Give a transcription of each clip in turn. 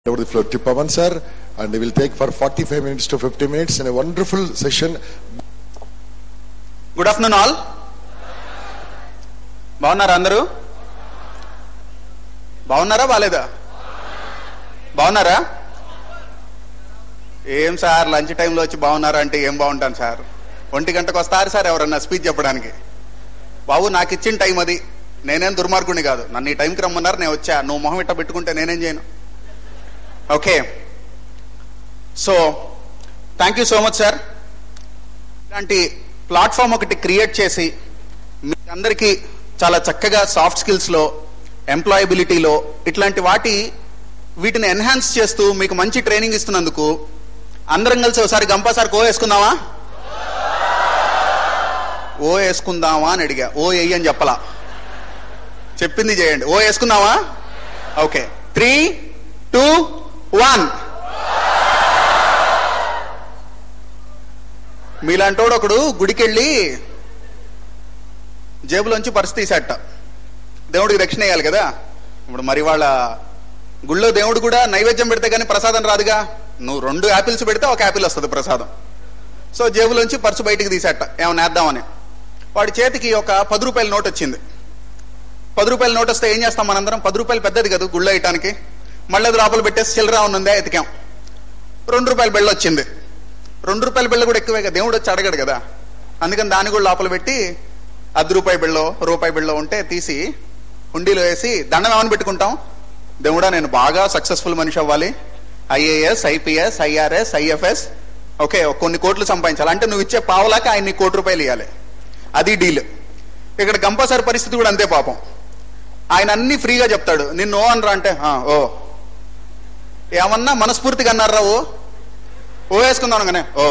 over the floor to Pavan sir and we will take for 45 minutes to 50 minutes in a wonderful session. Good afternoon all బాగున్నారా అందరూ బాగున్నారా బాలేదా బాగున్నారా ఏం sir lunch టైంలో వచ్చి బాగున్నారా అంటే ఏం బాగుంటాను సార్ ఒంటి గంటకు వస్తారు సార్ ఎవరన్నా స్పీచ్ చెప్పడానికి బాబు నాకు ఇచ్చిన టైం అది నేనేం దుర్మార్గుని కాదు నన్ను ఈ టైంకి రమ్మన్నారు నేను వచ్చా నువ్వు మొహం ఇట్ట పెట్టుకుంటే నేనేం చేయను okay so thank you so much sir ఇలాంటి ప్లాట్ఫామ్ ఒకటి క్రియేట్ చేసి మీ అందరికీ చాలా చక్కగా సాఫ్ట్ స్కిల్స్లో ఎంప్లాయబిలిటీలో ఇట్లాంటి వాటి వీటిని ఎన్హాన్స్ చేస్తూ మీకు మంచి ట్రైనింగ్ ఇస్తున్నందుకు అందరం కలిసి ఒకసారి గంపా సార్ ఓ వేసుకుందామా ఓ వేసుకుందామా అని అడిగా ఓ వెయ్యి అని చెప్పలా చెప్పింది చేయండి ఓ వేసుకుందామా ఓకే త్రీ టూ వన్ మీలాంటోడు ఒకడు గుడికెళ్ళి జేబులోంచి పర్స్ తీసేట దేవుడికి దక్షిణ వేయాలి కదా ఇప్పుడు మరి వాళ్ళ గుళ్ళో దేవుడు కూడా నైవేద్యం పెడితే కానీ ప్రసాదం రాదుగా నువ్వు రెండు యాపిల్స్ పెడితే ఒక యాపిల్ వస్తుంది ప్రసాదం సో జేబులోంచి పర్సు బయటికి తీసేట ఏమైనా వేద్దామని వాడి చేతికి ఒక పది రూపాయల నోట్ వచ్చింది పది రూపాయల నోట్ వస్తే ఏం చేస్తాం మనందరం పది రూపాయలు పెద్దది కదా గుళ్ళో వేయటానికి మళ్ళీ అది లోపల పెట్టేసి చిల్లర ఉన్నదే ఎతికాం రెండు రూపాయల బిళ్ళ వచ్చింది రెండు రూపాయల బిళ్ళ కూడా ఎక్కువే కదా దేవుడు వచ్చి అడగడు కదా అందుకని దాన్ని కూడా లోపల పెట్టి అర్ధ రూపాయి బిళ్ళో రూపాయి బిళ్ళో ఉంటే తీసి హుండీలో వేసి దండం ఏమని పెట్టుకుంటాం దేవుడా నేను బాగా సక్సెస్ఫుల్ మనిషి అవ్వాలి IAS IPS IRS IFS okay కొన్ని కోట్లు సంపాదించాలి అంటే నువ్వు ఇచ్చే పావులాకి ఆయన నీ కోటి రూపాయలు ఇవ్వాలి అది డీల్ ఇక్కడ గంపసారి పరిస్థితి కూడా అంతే పాపం ఆయన అన్ని ఫ్రీగా చెప్తాడు నిన్ను ఓ అనరా అంటే "ఆ, ఓ ఏమన్నా మనస్ఫూర్తిగా అన్నారా ఓ ఓ వేసుకుందాం అనగానే ఓ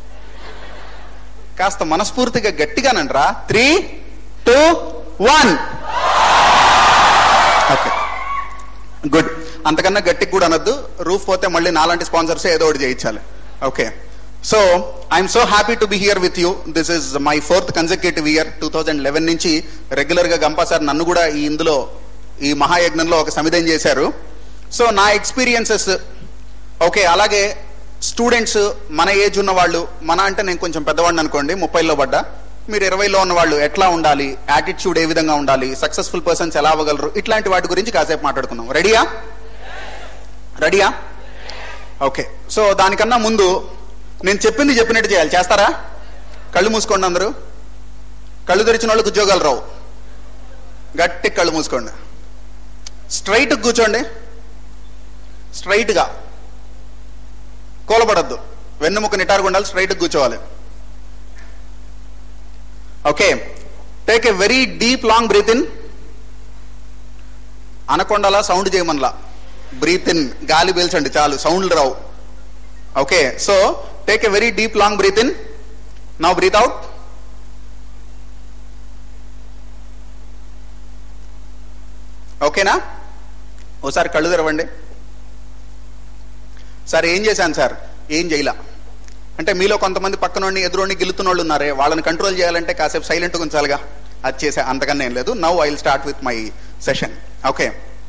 కాస్త మనస్ఫూర్తిగా గట్టిగానంట్రా three two one okay good అంతకన్నా గట్టికి కూడా అనొద్దు రూఫ్ పోతే మళ్ళీ నాలాంటి స్పాన్సర్స్ ఏదో ఒకటి చేయించాలి okay so I'm so happy to be here with you this is my fourth consecutive year two thousand eleven నుంచి రెగ్యులర్ గా గంపా సార్ నన్ను కూడా ఈ ఇందులో ఈ మహాయజ్ఞంలో ఒక సమిధం చేశారు సో నా ఎక్స్పీరియన్సెస్ ఓకే అలాగే స్టూడెంట్స్ మన ఏజ్ ఉన్న వాళ్ళు మన అంటే నేను కొంచెం పెద్దవాడిని అనుకోండి ముప్పైలో పడ్డా మీరు ఇరవైలో ఉన్న వాళ్ళు ఎట్లా ఉండాలి యాటిట్యూడ్ ఏ విధంగా ఉండాలి సక్సెస్ఫుల్ పర్సన్స్ ఎలా అవ్వగలరు ఇట్లాంటి వాటి గురించి కాసేపు మాట్లాడుకుందాం రెడీయా రెడీయా ఓకే సో దానికన్నా ముందు నేను చెప్పింది చెప్పినట్టు చేయాలి చేస్తారా కళ్ళు మూసుకోండి అందరూ కళ్ళు తెరిచిన వాళ్ళకి ఉద్యోగాలు రావు గట్టి కళ్ళు మూసుకోండి స్ట్రైట్ కూర్చోండి స్ట్రైట్గా కూలబడద్దు వెన్నుముక నిటారుగా ఉండాలి స్ట్రైట్ కూర్చోవాలి okay take a very deep long breath in అనకొండలా సౌండ్ చేయమనలా బ్రీత్ ఇన్ గాలి పీల్చండి చాలు సౌండ్లు రావు okay so take a very deep long breath in now breath out ఓకేనా ఓసారి కళ్ళు తెరవండి సార్ ఏం చేశాను సార్ ఏం చేయలా అంటే మీలో కొంతమంది పక్కనోడిని ఎదురోని గిల్లుతున్న వాళ్ళు ఉన్నారే వాళ్ళని కంట్రోల్ చేయాలంటే కాసేపు సైలెంట్గా ఉంచాలిగా అది చేసా అంతకన్నా ఏం లేదు now I will start with my session okay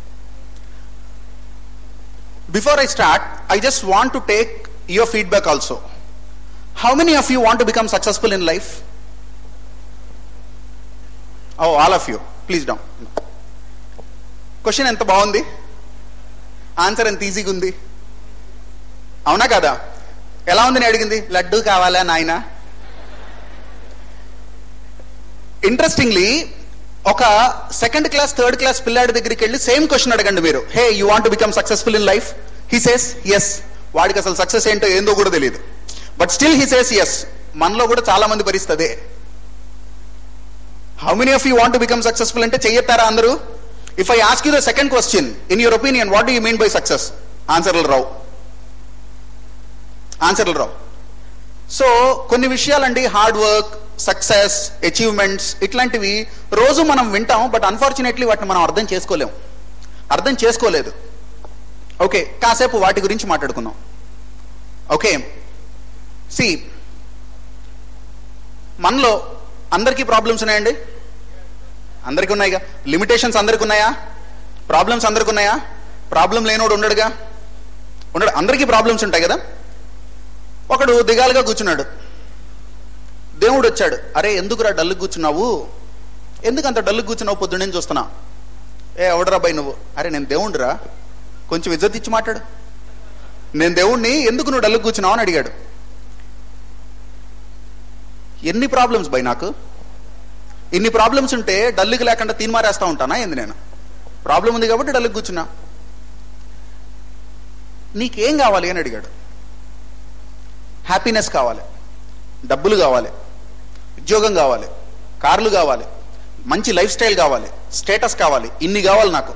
before I start I just want to take your feedback also how many of you want to become successful in life oh all of you please down question ఎంత బాగుంది answer ఎంత ఈజీగా ఉంది అవునా కదా ఎలా ఉంది నేను అడిగింది లడ్డు కావాలా నాయన ఇంట్రెస్టింగ్లీ ఒక సెకండ్ క్లాస్ థర్డ్ క్లాస్ పిల్లాడి దగ్గరికి వెళ్ళి సేమ్ క్వశ్చన్ అడగండి మీరు hey you want become successful in life he says yes వాడికి అసలు సక్సెస్ ఏంటో ఏందో కూడా తెలియదు but still he says yes మనలో కూడా చాలా మంది పరిస్థితి అదే how many of you want become successful అంటే చెయ్యతారా అందరూ if I ask you the second question in your opinion what do you mean by success ఆన్సర్లు రావు ఆన్సర్లు రావు సో కొన్ని విషయాలండి హార్డ్ వర్క్ సక్సెస్ అచీవ్మెంట్స్ ఇట్లాంటివి రోజు మనం వింటాం బట్ అన్ఫార్చునేట్లీ వాటిని మనం అర్థం చేసుకోలేం అర్థం చేసుకోలేదు ఓకే కాసేపు వాటి గురించి మాట్లాడుకుందాం ఓకే సి మనలో అందరికీ ప్రాబ్లమ్స్ ఉన్నాయండి అందరికీ ఉన్నాయిగా లిమిటేషన్స్ అందరికీ ఉన్నాయా ప్రాబ్లమ్స్ అందరికి ఉన్నాయా ప్రాబ్లం లేనోడు ఉండడుగా ఉన్నాడు అందరికీ ప్రాబ్లమ్స్ ఉంటాయి కదా ఒకడు దిగాలుగా కూర్చున్నాడు దేవుడు వచ్చాడు అరే ఎందుకురా డల్లు కూర్చున్నావు ఎందుకు అంత డల్లు కూర్చున్నావు పొద్దున్నే చూస్తున్నా ఏ ఎవడరా బై నువ్వు అరే నేను దేవుణ్ణిరా కొంచెం ఇజ్జత్ ఇచ్చి మాట్లాడు నేను దేవుణ్ణి ఎందుకు నువ్వు డల్లు కూర్చున్నావు అని అడిగాడు ఎన్ని ప్రాబ్లమ్స్ బై నాకు ఇన్ని ప్రాబ్లమ్స్ ఉంటే డల్లుకి లేకుండా తీన్మారేస్తా ఉంటానా ఏంది నేను ప్రాబ్లం ఉంది కాబట్టి డల్లుకి కూర్చున్నా నీకేం కావాలి అని అడిగాడు హ్యాపీనెస్ కావాలి డబ్బులు కావాలి ఉద్యోగం కావాలి కార్లు కావాలి మంచి లైఫ్ స్టైల్ కావాలి స్టేటస్ కావాలి ఇన్ని కావాలి నాకు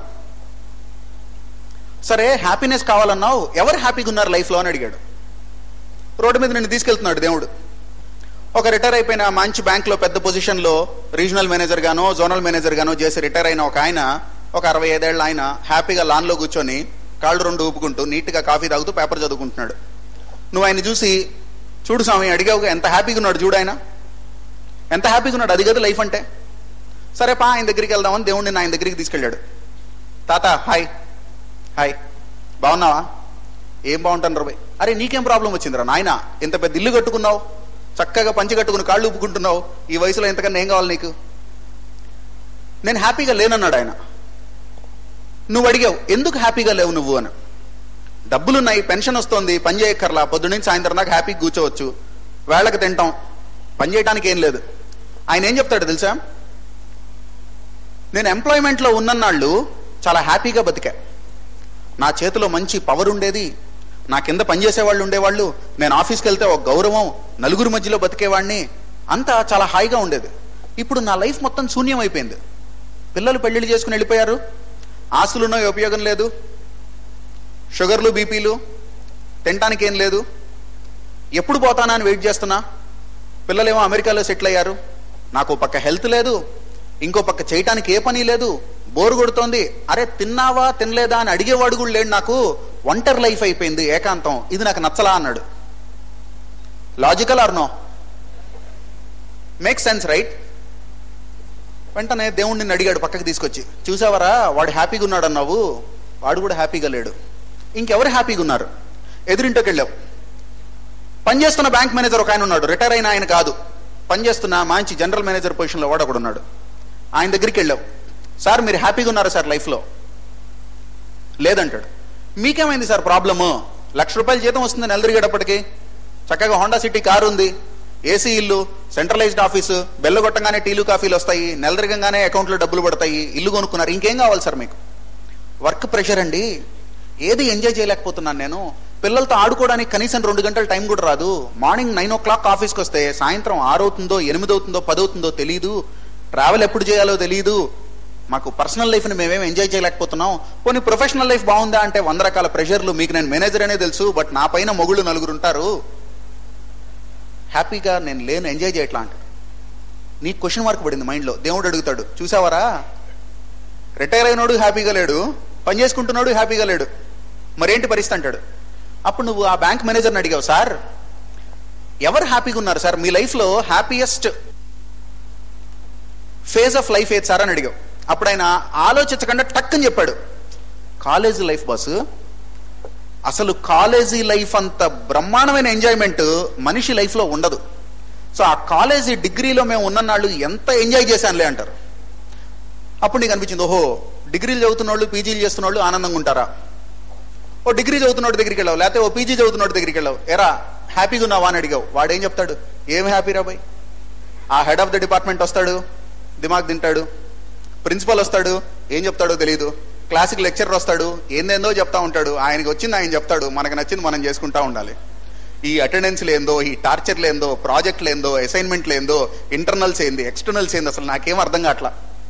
సరే హ్యాపీనెస్ కావాలన్నావు ఎవరు హ్యాపీగా ఉన్నారు లైఫ్లో అని అడిగాడు రోడ్డు మీద నిన్ను తీసుకెళ్తున్నాడు దేవుడు ఒక రిటైర్ అయిపోయిన మంచి బ్యాంక్లో పెద్ద పొజిషన్లో రీజనల్ మేనేజర్ గానో జోనల్ మేనేజర్ గానో చేసి రిటైర్ అయిన ఒక ఆయన ఒక అరవై ఐదేళ్ల ఆయన హ్యాపీగా లాన్లో కూర్చొని కాళ్ళు రెండు ఊపుకుంటూ నీట్గా కాఫీ తాగుతూ పేపర్ చదువుకుంటున్నాడు నువ్వు ఆయన చూసి చూడు స్వామి అడిగావుగా ఎంత హ్యాపీగా ఉన్నాడు చూడు ఆయన ఎంత హ్యాపీగా ఉన్నాడు అది కదా లైఫ్ అంటే సరే పా ఆయన దగ్గరికి వెళ్దామని దేవుడిని ఆయన దగ్గరికి తీసుకెళ్ళాడు తాత హాయ్ హాయ్ బాగున్నావా ఏం బాగుంటాను రబాయ్ అరే నీకేం ప్రాబ్లం వచ్చిందిరా నాయన ఇంత పెద్ద ఇల్లు కట్టుకున్నావు చక్కగా పంచి కట్టుకుని కాళ్ళు ఊపుకుంటున్నావు ఈ వయసులో ఎంతకన్నా ఏం కావాలి నీకు నేను హ్యాపీగా లేనన్నాడు ఆయన నువ్వు అడిగావు ఎందుకు హ్యాపీగా లేవు నువ్వు అని డబ్బులున్నాయి పెన్షన్ వస్తుంది పని చేయక్కర్లా పొద్దున్నుంచి సాయంత్రం దాకా హ్యాపీగా కూర్చోవచ్చు వేళకి తింటాం పని చేయడానికి ఏం లేదు ఆయన ఏం చెప్తాడు తెలుసా నేను ఎంప్లాయ్మెంట్లో ఉన్నన్నాళ్ళు చాలా హ్యాపీగా బతికా నా చేతిలో మంచి పవర్ ఉండేది నా కింద పనిచేసే వాళ్ళు ఉండేవాళ్ళు నేను ఆఫీస్కి వెళ్తే ఒక గౌరవం నలుగురు మధ్యలో బతికేవాడిని అంతా చాలా హాయిగా ఉండేది ఇప్పుడు నా లైఫ్ మొత్తం శూన్యం అయిపోయింది పిల్లలు పెళ్లిళ్ళు చేసుకుని వెళ్ళిపోయారు ఆస్తులున్నో ఉపయోగం లేదు షుగర్లు బీపీలు తినటానికి ఏం లేదు ఎప్పుడు పోతానా అని వెయిట్ చేస్తున్నా పిల్లలేమో అమెరికాలో సెటిల్ అయ్యారు నాకు ఓ పక్క హెల్త్ లేదు ఇంకో పక్క చేయటానికి ఏ పని లేదు బోరు కొడుతోంది అరే తిన్నావా తినలేదా అని అడిగేవాడు కూడా లేడు నాకు ఒంటరి లైఫ్ అయిపోయింది ఏకాంతం ఇది నాకు నచ్చలా అన్నాడు logical or no make sense right వెంటనే దేవుణ్ణి నిన్ను అడిగాడు పక్కకి తీసుకొచ్చి చూసావరా వాడు హ్యాపీగా ఉన్నాడు అన్నావు వాడు కూడా హ్యాపీగా లేడు ఇంకెవరు హ్యాపీగా ఉన్నారు ఎదురింటికి వెళ్ళావు పనిచేస్తున్న బ్యాంక్ మేనేజర్ ఒక ఆయన ఉన్నాడు రిటైర్ అయిన ఆయన కాదు పనిచేస్తున్న మంచి జనరల్ మేనేజర్ పొజిషన్లో వాడు ఒకడు ఉన్నాడు ఆయన దగ్గరికి వెళ్ళావు సార్ మీరు హ్యాపీగా ఉన్నారా సార్ లైఫ్లో లేదంటాడు మీకేమైంది సార్ ప్రాబ్లము లక్ష రూపాయల జీతం వస్తుంది నెల తిరిగేటప్పటికి చక్కగా హోండా సిటీ కారు ఉంది ఏసీ ఇల్లు సెంట్రలైజ్డ్ ఆఫీసు బెల్ల కొట్టంగానే టీలు కాఫీలు వస్తాయి నెల తిరగంగానే అకౌంట్లో డబ్బులు పడతాయి ఇల్లు కొనుక్కున్నారు ఇంకేం కావాలి సార్ మీకు వర్క్ ప్రెషర్ అండి ఏది ఎంజాయ్ చేయలేకపోతున్నాను నేను పిల్లలతో ఆడుకోవడానికి కనీసం రెండు గంటల టైం కూడా రాదు మార్నింగ్ నైన్ ఓ క్లాక్ ఆఫీస్కి వస్తే సాయంత్రం ఆరు అవుతుందో ఎనిమిది అవుతుందో పది అవుతుందో తెలియదు ట్రావెల్ ఎప్పుడు చేయాలో తెలియదు మాకు పర్సనల్ లైఫ్ని మేమేం ఎంజాయ్ చేయలేకపోతున్నాం కొన్ని ప్రొఫెషనల్ లైఫ్ బాగుందా అంటే వంద రకాల ప్రెషర్లు మీకు నేను మేనేజర్ అనే తెలుసు బట్ నా పైన మొగుళ్ళు నలుగురు ఉంటారు హ్యాపీగా నేను లేను ఎంజాయ్ చేయట్లా అంటాడు నీకు క్వశ్చన్ మార్క్ పడింది మైండ్లో దేవుడు అడుగుతాడు చూసావరా రిటైర్ అయినోడు హ్యాపీగా లేడు పని చేసుకుంటున్నాడు హ్యాపీగా లేడు మరేంటి పరిస్థితి అంటాడు అప్పుడు నువ్వు ఆ బ్యాంక్ మేనేజర్ని అడిగావు సార్ ఎవరు హ్యాపీగా ఉన్నారు సార్ మీ లైఫ్లో హ్యాపీయెస్ట్ ఫేజ్ ఆఫ్ లైఫ్ ఏది సార్ అని అడిగావు అప్పుడు ఆయన ఆలోచించకుండా టక్కని చెప్పాడు కాలేజీ లైఫ్ బాస్ అసలు కాలేజీ లైఫ్ అంత బ్రహ్మాండమైన ఎంజాయ్మెంట్ మనిషి లైఫ్లో ఉండదు సో ఆ కాలేజీ డిగ్రీలో మేము ఉన్ననాళ్ళు ఎంత ఎంజాయ్ చేశానులే అంటారు అప్పుడు నీకు అనిపించింది ఓహో డిగ్రీలు చదువుతున్న వాళ్ళు పీజీలు చేస్తున్న వాళ్ళు ఆనందంగా ఉంటారా ఓ డిగ్రీ చదువుతున్నోడి దగ్గరికి వెళ్ళావు లేకపోతే ఓ పీజీ చదువుతున్నోడి దగ్గరికి వెళ్ళావు ఎరా హ్యాపీగా ఉన్నావా అని అడిగావు వాడు ఏం చెప్తాడు ఏం హ్యాపీ రా బాయ్ ఆ హెడ్ ఆఫ్ ద డిపార్ట్మెంట్ వస్తాడు దిమాగ్ తింటాడు ప్రిన్సిపల్ వస్తాడు ఏం చెప్తాడో తెలియదు క్లాసిక్ లెక్చరర్ వస్తాడు ఏందేందో చెప్తా ఉంటాడు ఆయనకి వచ్చింది ఆయన చెప్తాడు మనకు నచ్చింది మనం చేసుకుంటా ఉండాలి ఈ అటెండెన్స్ లేందో ఈ టార్చర్ లేందో ప్రాజెక్ట్ లేందో అసైన్మెంట్ లేందో ఇంటర్నల్స్ ఏంది ఎక్స్టర్నల్స్ ఏంది అసలు నాకేం అర్థం కావట్లా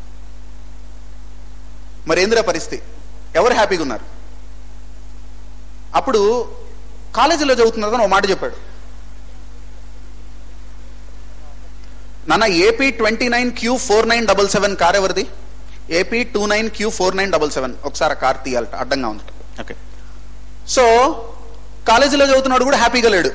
మరి ఏందిరా పరిస్థితి ఎవరు హ్యాపీగా ఉన్నారు అప్పుడు కాలేజీలో చదువుతున్నదని ఒక మాట చెప్పాడు నాన్న AP twenty nine Q four nine double seven car ఎవరిది AP two nine Q four nine double seven ఒకసారి ఆ కార్ తీయాలట అడ్డంగా ఉంది ఓకే సో కాలేజీలో చదువుతున్నాడు కూడా హ్యాపీగా లేడు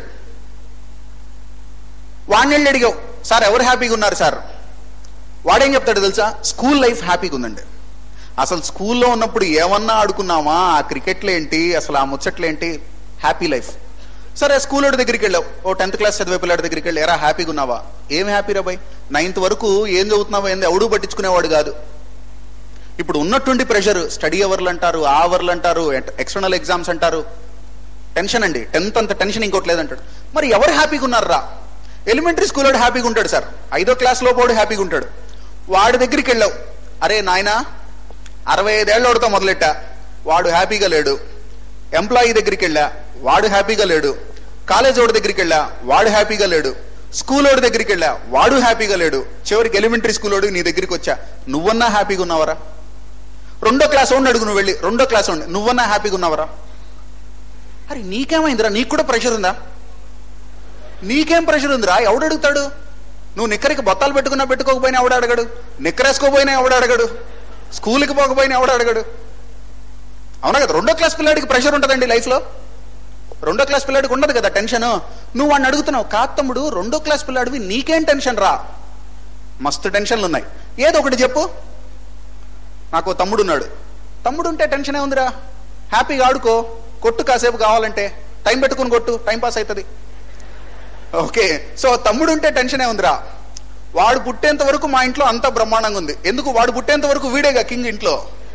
వాడిని వెళ్ళి అడిగావు సార్ ఎవరు హ్యాపీగా ఉన్నారు సార్ వాడేం చెప్తాడు తెలుసా స్కూల్ లైఫ్ హ్యాపీగా ఉందండి అసలు స్కూల్లో ఉన్నప్పుడు ఏమన్నా ఆడుకున్నామా ఆ క్రికెట్లు ఏంటి అసలు ఆ ముచ్చట్లు ఏంటి హ్యాపీ లైఫ్ సరే స్కూల్ వాడి దగ్గరికి వెళ్ళావు ఓ టెన్త్ క్లాస్ చదివే పిల్లాడి దగ్గరికి వెళ్ళి ఎరా హ్యాపీగా ఉన్నావా ఏం హ్యాపీ రా బాయ్ నైన్త్ వరకు ఏం చదువుతున్నావా ఏంది ఎవడూ పట్టించుకునేవాడు కాదు ఇప్పుడు ఉన్నటువంటి ప్రెషర్ స్టడీ అవర్లు అంటారు ఆ అవర్లు అంటారు ఎక్స్టర్నల్ ఎగ్జామ్స్ అంటారు టెన్షన్ అండి టెన్త్ అంత టెన్షన్ ఇంకోటి లేదంటాడు మరి ఎవరు హ్యాపీగా ఉన్నారా ఎలిమెంటరీ స్కూల్ వాడు హ్యాపీగా ఉంటాడు సార్ ఐదో క్లాస్ లో పోడు హ్యాపీగా ఉంటాడు వాడి దగ్గరికి వెళ్ళావు అరే నాయనా అరవై ఐదేళ్ళ వాడితో మొదలెట్టా వాడు హ్యాపీగా లేడు ఎంప్లాయీ దగ్గరికి వెళ్ళా వాడు హ్యాపీగా లేడు కాలేజ్ వాడి దగ్గరికి వెళ్ళా వాడు హ్యాపీగా లేడు స్కూల్ వాడి దగ్గరికి వెళ్ళా వాడు హ్యాపీగా లేడు చివరికి ఎలిమెంటరీ స్కూల్ వాడు నీ దగ్గరికి వచ్చా నువ్వన్నా హ్యాపీగా ఉన్నావరా రెండో క్లాస్ వాడిని అడుగు నువ్వు వెళ్ళి రెండో క్లాస్ వాడిని నువ్వన్నా హ్యాపీగా ఉన్నావరా అరే నీకేమైందిరా నీకు కూడా ప్రెషర్ ఉందా నీకేం ప్రెషర్ ఉందిరా ఎవడు అడుగుతాడు నువ్వు నిక్కరికి బొత్తాలు పెట్టుకున్నా పెట్టుకోకపోయినా ఎవడు అడగడు నిక్కరేసుకోపోయినా ఎవడు అడగడు స్కూల్కి పోకపోయినా ఎవడు అడగడు అవునా కదా రెండో క్లాస్ పిల్లాడికి ప్రెషర్ ఉంటుందండి లైఫ్లో రెండో క్లాస్ పిల్లాడికి ఉండదు కదా టెన్షన్ నువ్వు వాడిని అడుగుతున్నావు కాదు తమ్ముడు రెండో క్లాస్ పిల్లాడివి నీకేం టెన్షన్ రా మస్తు టెన్షన్లు ఉన్నాయి ఏదో ఒకటి చెప్పు నాకు ఓ తమ్ముడు ఉన్నాడు తమ్ముడు ఉంటే టెన్షన్ ఉందిరా హ్యాపీగా ఆడుకో కొట్టు కాసేపు కావాలంటే టైం పెట్టుకుని కొట్టు టైం పాస్ అవుతుంది ఓకే సో తమ్ముడు ఉంటే టెన్షనే ఉందిరా వాడు పుట్టేంత వరకు మా ఇంట్లో అంతా బ్రహ్మాండంగా ఉంది ఎందుకు వాడు పుట్టేంత వరకు వీడేగా కింగ్ ఇంట్లో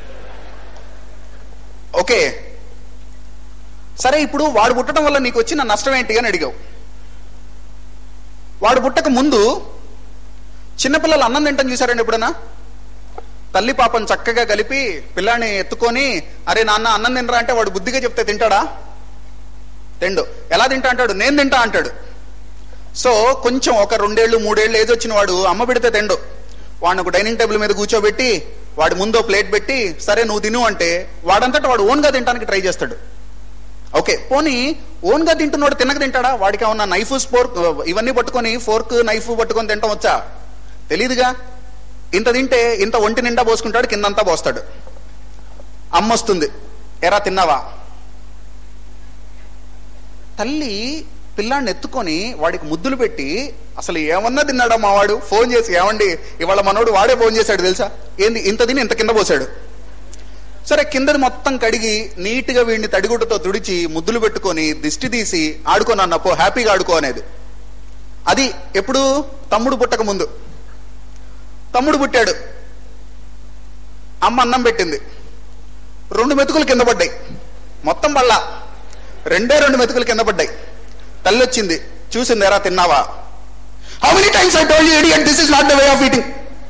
ఓకే సరే ఇప్పుడు వాడు పుట్టడం వల్ల నీకు వచ్చిన నష్టం ఏంటి అని అడిగావు వాడు పుట్టక ముందు చిన్నపిల్లలు అన్నం తింటాం చూసారండి ఎప్పుడన్నా తల్లి పాపం చక్కగా కలిపి పిల్లాన్ని ఎత్తుకొని అరే నాన్న అన్నం తినరా అంటే వాడు బుద్ధిగా చెప్తే తింటాడా తిండు ఎలా తింటా అంటాడు నేను తింటా అంటాడు సో కొంచెం ఒక రెండేళ్ళు మూడేళ్ళు ఏజ్ వచ్చిన వాడు అమ్మ పెడితే తిండు వాడిని ఒక డైనింగ్ టేబుల్ మీద కూర్చోబెట్టి వాడి ముందో ప్లేట్ పెట్టి సరే నువ్వు తిను అంటే వాడంతటా వాడు ఓన్గా తినడానికి ట్రై చేస్తాడు ఓకే పోనీ ఓన్గా తింటున్నాడు తినక తింటాడా వాడికి ఏమన్నా నైఫ్ స్పోర్క్ ఇవన్నీ పట్టుకొని ఫోర్క్ నైఫ్ పట్టుకొని తింటాం వచ్చా తెలీదుగా ఇంత తింటే ఇంత ఒంటి నిండా పోసుకుంటాడు కిందంతా పోస్తాడు అమ్మ వస్తుంది ఎరా తిన్నావా తల్లి పిల్లాన్ని ఎత్తుకొని వాడికి ముద్దులు పెట్టి అసలు ఏమన్నా తిన్నాడా మావాడు ఫోన్ చేసి ఏమండి ఇవాళ మనోడు వాడే ఫోన్ చేశాడు తెలుసా ఏంది ఇంత తిని ఇంత కింద పోసాడు సరే కిందది మొత్తం కడిగి నీట్గా వీడిని తడిగుడ్డతో తుడిచి ముద్దులు పెట్టుకొని దిష్టి తీసి ఆడుకో నాన్న పో హ్యాపీగా ఆడుకో అనేది అది ఎప్పుడు తమ్ముడు పుట్టక ముందు తమ్ముడు పుట్టాడు అమ్మ అన్నం పెట్టింది రెండు మెతుకులు కింద పడ్డాయి మొత్తం వల్ల రెండే రెండు మెతుకులు కింద పడ్డాయి తల్లి వచ్చింది చూసింది ఎరా తిన్నావా how many times I told you and this is not the way of eating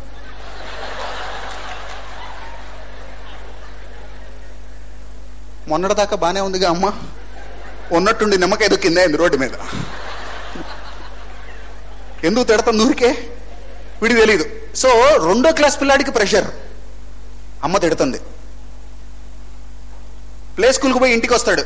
మొన్నటిదాకా బానే ఉందిగా అమ్మ ఉన్నట్టుండి నిమ్మకాయ ఏదో కింద అయింది రోడ్డు మీద ఎందుకు తిడతాం నూరికే వీడికి తెలియదు సో రెండో క్లాస్ పిల్లాడికి ప్రెషర్ అమ్మ తిడుతుంది ప్లే స్కూల్కి పోయి ఇంటికి వస్తాడు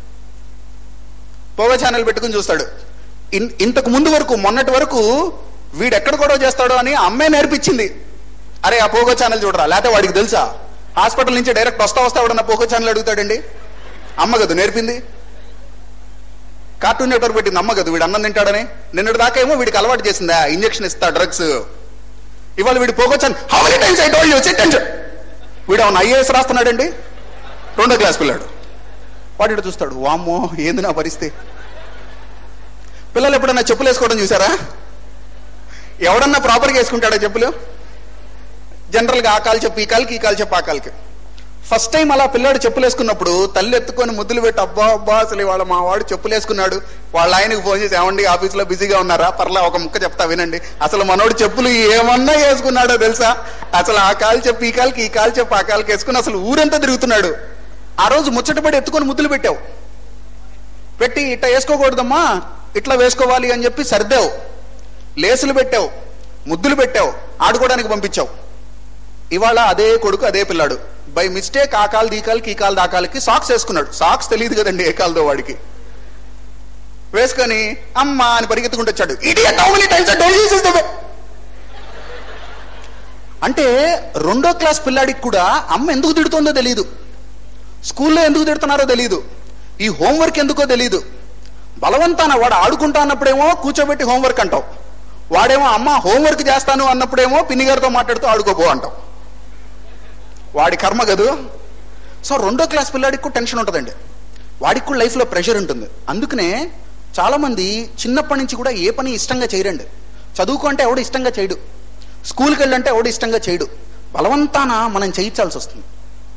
పోగో ఛానల్ పెట్టుకుని చూస్తాడు ఇన్- ఇంతకు ముందు వరకు మొన్నటి వరకు వీడు ఎక్కడ గొడవ చేస్తాడో అని అమ్మే నేర్పించింది అరే ఆ పోగో ఛానల్ చూడరా లేకపోతే వాడికి తెలుసా హాస్పిటల్ నుంచి డైరెక్ట్ వస్తా వస్తా ఎవడన్నా పోగో ఛానల్ అడుగుతాడండి అమ్మ కదా నేర్పింది కార్టూన్ నెట్వర్క్ పెట్టింది అమ్మ కదా వీడు అన్నం తింటాడని నిన్నటి దాకా ఏమో వీడికి అలవాటు చేసిందా ఇంజక్షన్ ఇస్తా డ్రగ్స్ ఇవాళ వీడు Pogo channel how many times I told you sit tension వీడు అవును ఐఏఎస్ రాస్తున్నాడండి రెండో క్లాస్ పిల్లాడు వాడు ఇటు చూస్తాడు వామ్మో ఏంది నా పరిస్థితి పిల్లలు ఎప్పుడన్నా చెప్పులు వేసుకోవడం చూసారా ఎవడన్నా ప్రాపర్గా వేసుకుంటాడా చెప్పులు జనరల్గా ఆ కాలు చెప్పు ఈ కాలుకి ఈ కాలు చెప్పు ఆ కాలుకి ఫస్ట్ టైం అలా పిల్లాడు చెప్పులు వేసుకున్నప్పుడు తల్లి ఎత్తుకొని ముద్దులు పెట్టి అబ్బా అబ్బా అసలు ఇవాళ మా వాడు చెప్పులు వేసుకున్నాడు వాళ్ళ ఆయనకి ఫోన్ చేసి ఏమండి ఆఫీస్లో బిజీగా ఉన్నారా పర్లా ఒక ముక్క చెప్తా వినండి అసలు మనోడు చెప్పులు ఏమన్నా వేసుకున్నాడో తెలుసా అసలు ఆ కాలు చెప్పు ఈ కాలుకి ఈ కాలు చెప్పు ఆ కాలుకి వేసుకుని అసలు ఊరంతా తిరుగుతున్నాడు ఆ రోజు ముచ్చటపడి ఎత్తుకొని ముద్దులు పెట్టావు పెట్టి ఇట్లా వేసుకోకూడదమ్మా ఇట్లా వేసుకోవాలి అని చెప్పి సర్దావు లేసులు పెట్టావు ముద్దులు పెట్టావు ఆడుకోవడానికి పంపించావు ఇవాళ అదే కొడుకు అదే పిల్లాడు బై మిస్టేక్ ఆ కాలు దీ కాలుకి ఈ కాలు దాకాలకి సాక్స్ వేసుకున్నాడు సాక్స్ తెలియదు కదండి ఏ కాలుతో వాడికి వేసుకొని అమ్మా అని పరిగెత్తుకుంటూ వచ్చాడు "Idiot, how many times I told you this is the way?" అంటే రెండో క్లాస్ పిల్లాడికి కూడా అమ్మ ఎందుకు తిడుతుందో తెలియదు స్కూల్లో ఎందుకు తిడుతున్నారో తెలియదు ఈ హోంవర్క్ ఎందుకో తెలియదు బలవంతాన వాడు ఆడుకుంటా అన్నప్పుడేమో కూర్చోబెట్టి హోంవర్క్ అంటావు వాడేమో అమ్మ హోంవర్క్ చేస్తాను అన్నప్పుడేమో పిన్ని గారితో మాట్లాడుతూ ఆడుకోపో అంటావు వాడి కర్మ కదూ సో రెండో క్లాస్ పిల్లాడికి కూడా టెన్షన్ ఉంటుందండి వాడికి కూడా లైఫ్లో ప్రెషర్ ఉంటుంది అందుకనే చాలా మంది చిన్నప్పటి నుంచి కూడా ఏ పని ఇష్టంగా చేయరండి చదువుకో అంటే ఎవడు ఇష్టంగా చేయడు స్కూల్కి వెళ్ళంటే ఎవడు ఇష్టంగా చేయడు బలవంతాన మనం చేయించాల్సి వస్తుంది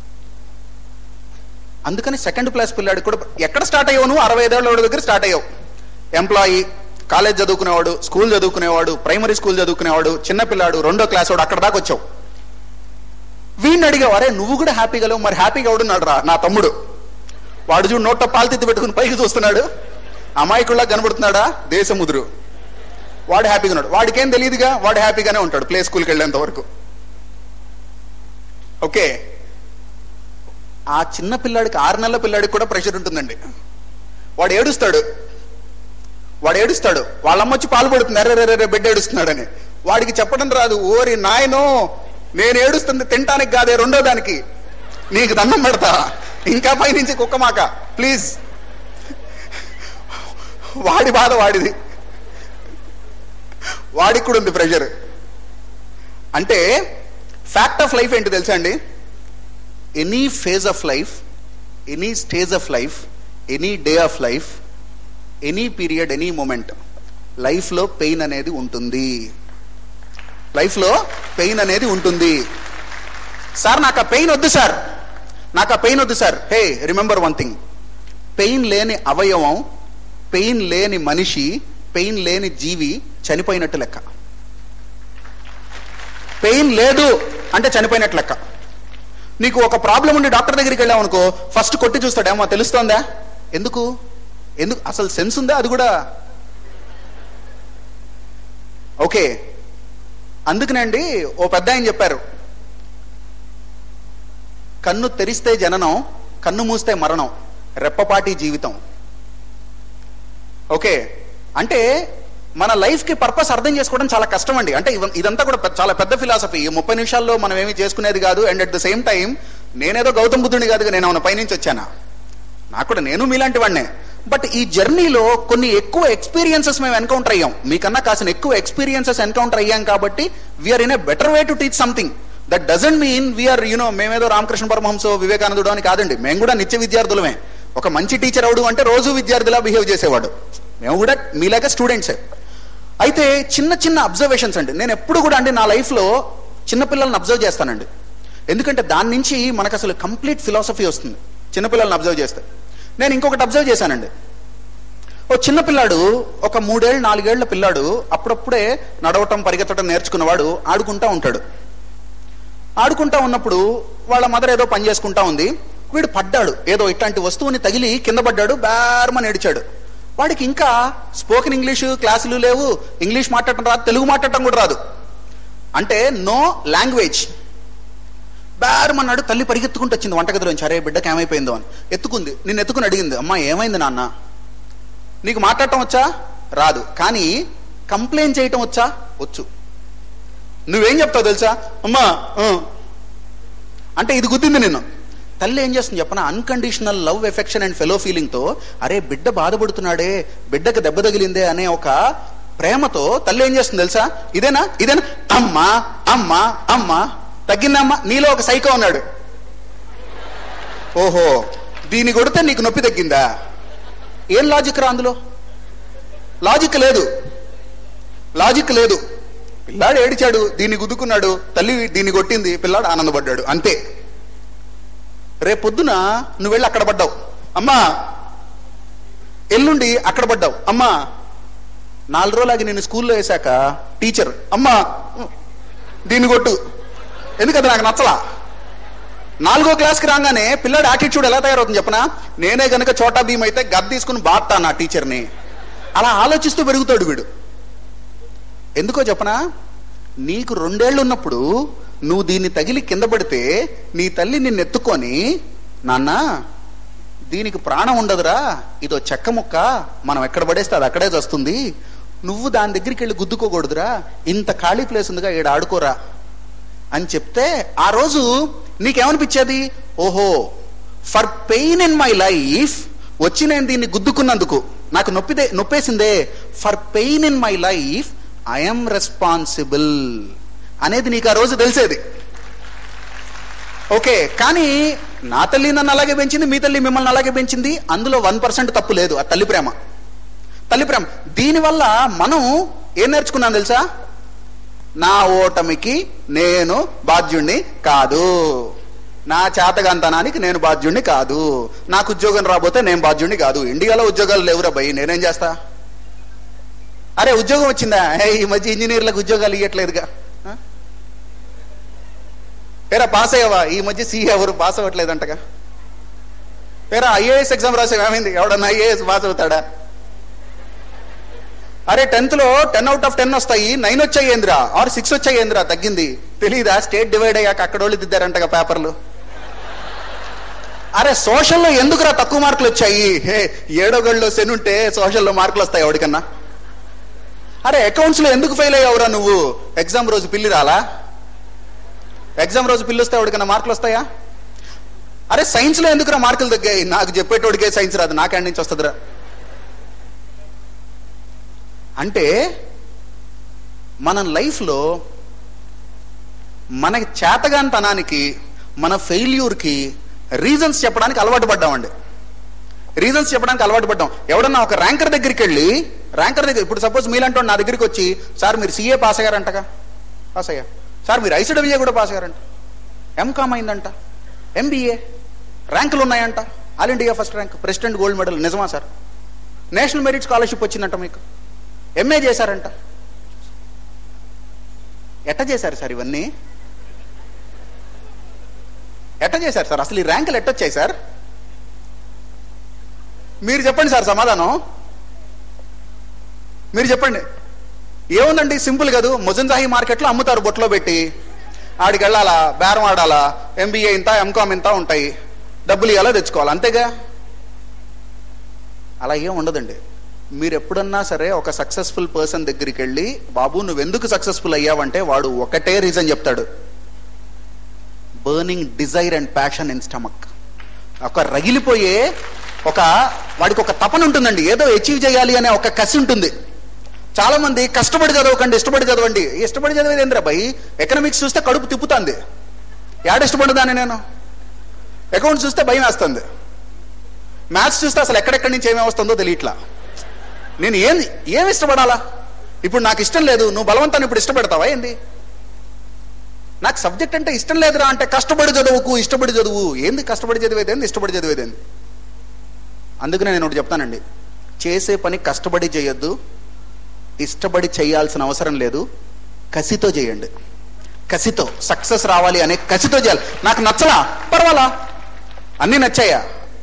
అందుకని సెకండ్ క్లాస్ పిల్లాడికి కూడా ఎక్కడ స్టార్ట్ అయ్యావు నువ్వు అరవై ఐదేళ్ళ వాడి దగ్గర స్టార్ట్ అయ్యావు ఎంప్లాయీ కాలేజ్ చదువుకునేవాడు స్కూల్ చదువుకునేవాడు ప్రైమరీ స్కూల్ చదువుకునేవాడు చిన్న పిల్లాడు రెండో క్లాస్ వాడు అక్కడ దాకా వచ్చావు వీడిని అడిగావు అరే నువ్వు కూడా హ్యాపీగా లేవు మరి హ్యాపీగా ఎవడున్నాడు రా నా తమ్ముడు వాడు చూడు నోట పాలతెత్తి పెట్టుకుని పైకి చూస్తున్నాడు అమాయకుల్లా కనబడుతున్నాడా దేశముదురు వాడు హ్యాపీగా ఉన్నాడు వాడికేం తెలియదుగా వాడు హ్యాపీగానే ఉంటాడు ప్లే స్కూల్కి వెళ్ళేంత వరకు ఓకే ఆ చిన్న పిల్లాడికి ఆరు నెలల పిల్లాడికి కూడా ప్రెషర్ ఉంటుందండి వాడు ఏడుస్తాడు వాడు ఏడుస్తాడు వాళ్ళమ్మ వచ్చి పాలు పడుతుంది అరే రే బిడ్డ ఏడుస్తున్నాడని వాడికి చెప్పడం రాదు ఓరి నాయనో నేను ఏడుస్తుంది తినటానికి కాదే రెండో దానికి నీకు దండం పెడతా ఇంకా పైనుంచి కుక్కమాక ప్లీజ్ వాడి బాధ వాడిది వాడికి కూడా ఉంది ప్రెషర్ అంటే ఫ్యాక్ట్ ఆఫ్ లైఫ్ ఏంటి తెలుసా అండి any phase of life any stage of life any day of life any period any moment లైఫ్లో పెయిన్ అనేది ఉంటుంది లైఫ్లో పెయిన్ అనేది ఉంటుంది సార్ నాకు ఆ పెయిన్ వద్దు సార్ నాకు ఆ పెయిన్ వద్దు sir hey remember one thing pain లేని అవయవం పెయిన్ లేని మనిషి పెయిన్ లేని జీవి చనిపోయినట్టు లెక్క పెయిన్ లేదు అంటే చనిపోయినట్టు లెక్క నీకు ఒక ప్రాబ్లం ఉండి డాక్టర్ దగ్గరికి వెళ్ళావు అనుకో ఫస్ట్ కొట్టి చూస్తాడు ఏమో తెలుస్తోందా ఎందుకు ఎందుకు అసలు సెన్స్ ఉందా అది కూడా ఓకే అందుకనండి ఓ పెద్ద ఆయన చెప్పారు కన్ను తెరిస్తే జననం కన్ను మూస్తే మరణం రెప్పపాటి జీవితం ఓకే అంటే మన లైఫ్ కి పర్పస్ అర్థం చేసుకోవడం చాలా కష్టం అండి అంటే ఇవ- ఇదంతా కూడా పెద్ద- చాలా పెద్ద ఫిలాసఫీ ఈ ముప్పై నిమిషాల్లో మనం ఏమీ చేసుకునేది కాదు and at the same time నేనేదో గౌతమ్ బుద్ధుని కాదుగా నేను అవును పైనుంచి వచ్చానా నాకు కూడా నేను మీలాంటి వాడినే బట్ ఈ జర్నీలో కొన్ని ఎక్కువ ఎక్స్పీరియన్సెస్ మేము ఎన్కౌంటర్ అయ్యాం మీకన్నా కాసిన ఎక్కువ ఎక్స్పీరియన్సెస్ ఎన్కౌంటర్ అయ్యాం కాబట్టి we're in a better way to teach something that doesn't mean we're you know మేమేదో రామకృష్ణ పరమహంసో వివేకానందుడు అని కాదండి మేము కూడా నిత్య విద్యార్థులమే ఒక మంచి టీచర్ అవడు అంటే రోజు విద్యార్థిలా బిహేవ్ చేసేవాడు మేము కూడా మీలాగా స్టూడెంట్సే అయితే చిన్న చిన్న అబ్జర్వేషన్స్ అండి నేను ఎప్పుడు కూడా అండి నా లైఫ్లో చిన్నపిల్లల్ని అబ్జర్వ్ చేస్తానండి ఎందుకంటే దాని నుంచి మనకు అసలు కంప్లీట్ ఫిలాసఫీ వస్తుంది చిన్నపిల్లల్ని అబ్జర్వ్ చేస్తే నేను ఇంకొకటి అబ్జర్వ్ చేశానండి ఓ చిన్న పిల్లాడు ఒక మూడేళ్ళు నాలుగేళ్ల పిల్లాడు అప్పుడప్పుడే నడవటం పరిగెత్తడం నేర్చుకున్నవాడు ఆడుకుంటా ఉంటాడు ఆడుకుంటా ఉన్నప్పుడు వాళ్ళ మదర్ ఏదో పని చేసుకుంటా ఉంది వీడు పడ్డాడు ఏదో ఇట్లాంటి వస్తువుని తగిలి కింద పడ్డాడు బేరమని ఏడిచాడు వాడికి ఇంకా స్పోకెన్ ఇంగ్లీషు క్లాసులు లేవు ఇంగ్లీష్ మాట్లాడటం రాదు తెలుగు మాట్లాడటం కూడా రాదు అంటే నో లాంగ్వేజ్ బేరమన్నాడు తల్లి పరిగెత్తుకుంటూ వచ్చింది వంటగదిలోంచి అరే బిడ్డకి ఏమైపోయిందో అని ఎత్తుకుంది నిన్ను ఎత్తుకుని అడిగింది అమ్మా ఏమైంది నాన్న నీకు మాట్లాడటం వచ్చా రాదు కానీ కంప్లైంట్ చేయటం వచ్చా వచ్చు నువ్వేం చెప్తావు తెలుసా అమ్మా ఆ. అంటే ఇది గుద్దింది నిన్ను తల్లి ఏం చేస్తుంది చెప్పన unconditional love affection and fellow feeling తో అరే బిడ్డ బాధపడుతున్నాడే బిడ్డకు దెబ్బ తగిలిందే అనే ఒక ప్రేమతో తల్లి ఏం చేస్తుంది తెలుసా ఇదేనా ఇదేనా అమ్మా అమ్మా అమ్మా తగ్గిందమ్మా నీలో ఒక సైకో ఉన్నాడు ఓహో దీన్ని కొడితే నీకు నొప్పి తగ్గిందా ఏం లాజిక్ రా అందులో లాజిక్ లేదు లాజిక్ లేదు పిల్లాడు ఏడిచాడు దీన్ని గుద్దుకున్నాడు తల్లి దీన్ని కొట్టింది పిల్లాడు ఆనందపడ్డాడు అంతే రేపొద్దున నువ్వు వెళ్ళి అక్కడ పడ్డావు అమ్మా ఎల్లుండి అక్కడ పడ్డావు అమ్మా నాలుగు రోజులాగి నేను స్కూల్లో వేశాక టీచర్ అమ్మా దీన్ని కొట్టు ఎందుకంటే నాకు నచ్చలా నాలుగో క్లాస్కి రాగానే పిల్లాడి యాటిట్యూడ్ ఎలా తయారవుతుంది చెప్పనా నేనే గనక చోటా భీమ్ అయితే గద్ద తీసుకుని బాత్తా నా టీచర్ని అలా ఆలోచిస్తూ పెరుగుతాడు వీడు ఎందుకో చెప్పనా నీకు రెండేళ్లు ఉన్నప్పుడు నువ్వు దీన్ని తగిలి కింద పడితే నీ తల్లి నిన్ను ఎత్తుకొని నాన్న దీనికి ప్రాణం ఉండదురా ఇదో చెక్క ముక్క మనం ఎక్కడ పడేస్తే అది అక్కడే వస్తుంది నువ్వు దాని దగ్గరికి వెళ్ళి గుద్దుకోకూడదురా ఇంత ఖాళీ ప్లేస్ ఉందిగా ఈడ ఆడుకోరా అని చెప్తే ఆ రోజు నీకేమనిపించేది ఓహో for pain in my life వచ్చి నేను దీన్ని గుద్దుకున్నందుకు నాకు నొప్పిదే నొప్పేసిందే for pain in my life I'm responsible అనేది నీకు ఆ రోజు తెలిసేది ఓకే కానీ నా తల్లి నన్ను అలాగే పెంచింది మీ తల్లి మిమ్మల్ని అలాగే పెంచింది అందులో వన్ పర్సెంట్ తప్పు లేదు ఆ తల్లి ప్రేమ తల్లి ప్రేమ దీనివల్ల మనం ఏం నేర్చుకున్నాం తెలుసా నా ఓటమికి నేను బాధ్యుణ్ణి కాదు నా చేతగాంతనానికి నేను బాధ్యుణ్ణి కాదు నాకు ఉద్యోగం రాబోతే నేను బాధ్యుణ్ణి కాదు ఇండియాలో ఉద్యోగాలు లేవురా భయ్ నేనేం చేస్తా అరే ఉద్యోగం వచ్చిందా హే, ఈ మధ్య ఇంజనీర్లకు ఉద్యోగాలు ఇవ్వట్లేదుగా ఆ? పేరా పాస్ అయ్యావా ఈ మధ్య సీఏ ఎవరు పాస్ అవ్వట్లేదంటగా పేరా ఐఏఎస్ ఎగ్జామ్ రాసావు ఏమైంది ఎవడన్నా ఐఏఎస్ పాస్ అవుతాడా అరే టెన్త్ లో టెన్ అవుట్ ఆఫ్ టెన్ వస్తాయి నైన్ వచ్చాయి ఏంద్రా ఆర్ సిక్స్ వచ్చాయి ఏంద్రా తగ్గింది తెలీదా స్టేట్ డివైడ్ అయ్యాక అక్కడ వాళ్ళు దిద్దారంటగా పేపర్లు అరే సోషల్లో ఎందుకురా తక్కువ మార్కులు వచ్చాయి హే ఏడో గడిలో శని ఉంటే సోషల్లో మార్కులు వస్తాయి ఎవరికన్నా అరే అకౌంట్స్ లో ఎందుకు ఫెయిల్ అయ్యావురా నువ్వు ఎగ్జామ్ రోజు పిల్లి రాలా ఎగ్జామ్ రోజు పిల్లి వస్తే ఎవరికన్నా మార్కులు వస్తాయా అరే సైన్స్ లో ఎందుకురా మార్కులు తగ్గాయి నాకు చెప్పేటోడికే సైన్స్ రాదు నాకేం నుంచి వస్తుందిరా అంటే మన లైఫ్లో మన చేతగాంతనానికి మన ఫెయిల్యూర్కి రీజన్స్ చెప్పడానికి అలవాటు పడ్డామండి రీజన్స్ చెప్పడానికి అలవాటు పడ్డాం ఎవడన్నా ఒక ర్యాంకర్ దగ్గరికి వెళ్ళి ర్యాంకర్ దగ్గర ఇప్పుడు సపోజ్ మీలాంటి నా దగ్గరికి వచ్చి సార్ మీరు సీఏ పాస్ అయ్యారంటగా పాస్ అయ్యా సార్ మీరు ఐసీడబ్ల్యూఏ కూడా పాస్ అయ్యారంట ఎంకామ్ అయిందంట ఎంబీఏ ర్యాంకులు ఉన్నాయంట all India first rank president gold medal నిజమా సార్ నేషనల్ మెరిట్ స్కాలర్షిప్ వచ్చిందంట మీకు ఎంఏ చేశారంట ఎట్ట చేశారు సార్ ఇవన్నీ ఎట్ట చేశారు సార్ అసలు ఈ ర్యాంకులు ఎట్టొచ్చాయి సార్ మీరు చెప్పండి సార్ సమాధానం మీరు చెప్పండి ఏముందండి సింపుల్ కాదు ముజంజాహి మార్కెట్లో అమ్ముతారు బొట్లో పెట్టి ఆడికి వెళ్ళాలా బేరం ఆడాలా ఎంబీఏ ఇంత ఎంకామ్ ఇంత ఉంటాయి డబ్బులు ఇవ్వాలా తెచ్చుకోవాలి అంతేగా అలా ఏం ఉండదండి మీరు ఎప్పుడన్నా సరే ఒక సక్సెస్ఫుల్ పర్సన్ దగ్గరికి వెళ్ళి బాబు నువ్వు ఎందుకు సక్సెస్ఫుల్ అయ్యావంటే వాడు ఒకటే రీజన్ చెప్తాడు burning desire and passion in stomach ఒక రగిలిపోయే ఒక వాడికి ఒక తపన ఉంటుందండి ఏదో అచీవ్ చేయాలి అనే ఒక కసి ఉంటుంది చాలా మంది కష్టపడి చదవకండి ఇష్టపడి చదవండి ఇష్టపడి చదివేది ఏంద్రా భయ్ ఎకనామిక్స్ చూస్తే కడుపు తిప్పుతుంది యాడ ఇష్టపడదాన్ని నేను అకౌంట్స్ చూస్తే భయం వేస్తుంది మ్యాథ్స్ చూస్తే అసలు ఎక్కడెక్కడి నుంచి ఏమేమి వస్తుందో తెలియట్లా నేను ఏం ఏం ఇష్టపడాలా ఇప్పుడు నాకు ఇష్టం లేదు నువ్వు బలవంతాన్ని ఇప్పుడు ఇష్టపెడతావా ఏంది నాకు సబ్జెక్ట్ అంటే ఇష్టం లేదురా అంటే కష్టపడి చదువుకు ఇష్టపడి చదువు ఏంది కష్టపడి చదివేది ఏంది ఇష్టపడి చదివేది ఏంది అందుకనే నేను ఒకటి చెప్తానండి చేసే పని కష్టపడి చేయొద్దు ఇష్టపడి చేయాల్సిన అవసరం లేదు కసితో చేయండి కసితో సక్సెస్ రావాలి అనే కసితో చేయాలి నాకు నచ్చలా పర్వాలా అన్నీ నచ్చాయా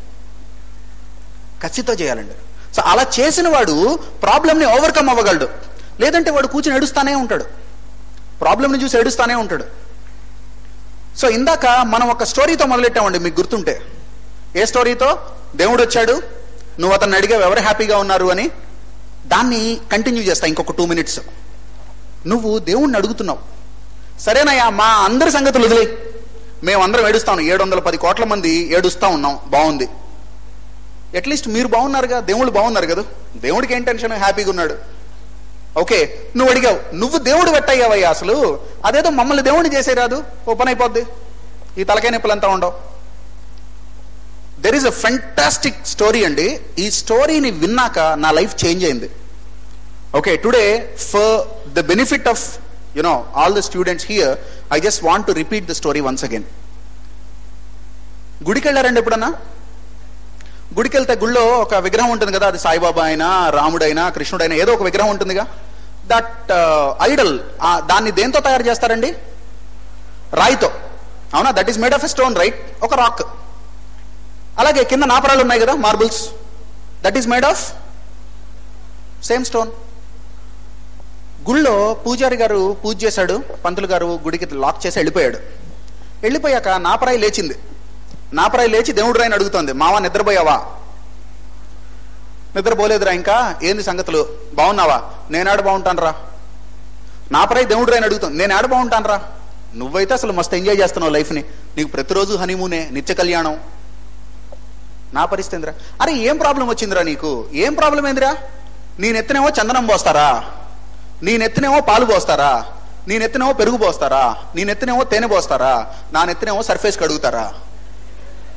కసితో చేయాలండి సో అలా చేసిన వాడు ప్రాబ్లమ్ని ఓవర్కమ్ అవ్వగలడు లేదంటే వాడు కూర్చొని ఏడుస్తానే ఉంటాడు ప్రాబ్లమ్ని చూసి ఏడుస్తానే ఉంటాడు సో ఇందాక మనం ఒక స్టోరీతో మొదలెట్టామండి మీకు గుర్తుంటే ఏ స్టోరీతో దేవుడు వచ్చాడు నువ్వు అతన్ని అడిగావు ఎవరు హ్యాపీగా ఉన్నారు అని దాన్ని కంటిన్యూ చేస్తా ఇంకొక టూ మినిట్స్ నువ్వు దేవుణ్ణి అడుగుతున్నావు సరేనయ్యా మా అందరి సంగతులు వదిలే మేమందరం ఏడుస్తాం ఏడు వందల పది కోట్ల మంది ఏడుస్తా ఉన్నాం బాగుంది అట్లీస్ట్ మీరు బాగున్నారుగా దేవుళ్ళు బాగున్నారు కదా దేవుడికి ఏం టెన్షన్ హ్యాపీగా ఉన్నాడు ఓకే నువ్వు అడిగావు నువ్వు దేవుడు పెట్టయ్యావయ్యా అసలు అదేదో మమ్మల్ని దేవుడిని చేసే రాదు ఓ పని అయిపోద్ది ఈ తలకాయ నొప్పులంతా ఉండవు there is a fantastic story అండి ఈ స్టోరీని విన్నాక నా లైఫ్ చేంజ్ అయింది okay today for the benefit of you know all the students here I just want to repeat the story once again గుడికి వెళ్ళారండి ఎప్పుడన్నా గుడికి వెళ్తే గుళ్ళో ఒక విగ్రహం ఉంటుంది కదా అది సాయిబాబా అయినా రాముడైనా కృష్ణుడైనా ఏదో ఒక విగ్రహం ఉంటుందిగా దట్ ఐడల్ దాన్ని దేంతో తయారు చేస్తారండి రాయితో అవునా that is made of a stone right ఒక రాక్ అలాగే కింద నాపరాలు ఉన్నాయి కదా marbles that is made of same stone గుళ్ళో పూజారి గారు పూజ చేశాడు పంతులు గారు గుడికి లాక్ చేసి వెళ్ళిపోయాడు వెళ్ళిపోయాక నాపరాయి లేచింది నాపరాయి లేచి దేవుడు రాయని అడుగుతోంది మావా నిద్రపోయావా నిద్రపోలేదురా ఇంకా ఏంది సంగతులు బాగున్నావా నేనాడు బాగుంటాను రా నాపరాయి దేవుడు రాయని అడుగుతుంది నేను ఆడ బాగుంటాను రా నువ్వైతే అసలు మస్తు ఎంజాయ్ చేస్తున్నావు లైఫ్ని నీకు ప్రతిరోజు హనీమూనే నిత్య కళ్యాణం నా పరిస్థితి ఏందిరా అరే ఏం ప్రాబ్లం వచ్చిందిరా నీకు ఏం ప్రాబ్లం ఏందిరా నీ నెత్తినేమో చందనం పోస్తారా నీ నెత్తినేమో పాలు పోస్తారా నీ నెత్తినేమో పెరుగు పోస్తారా నీ నెత్తినేమో తేనె పోస్తారా నా నెత్తినేమో సర్ఫేస్ కడుగుతారా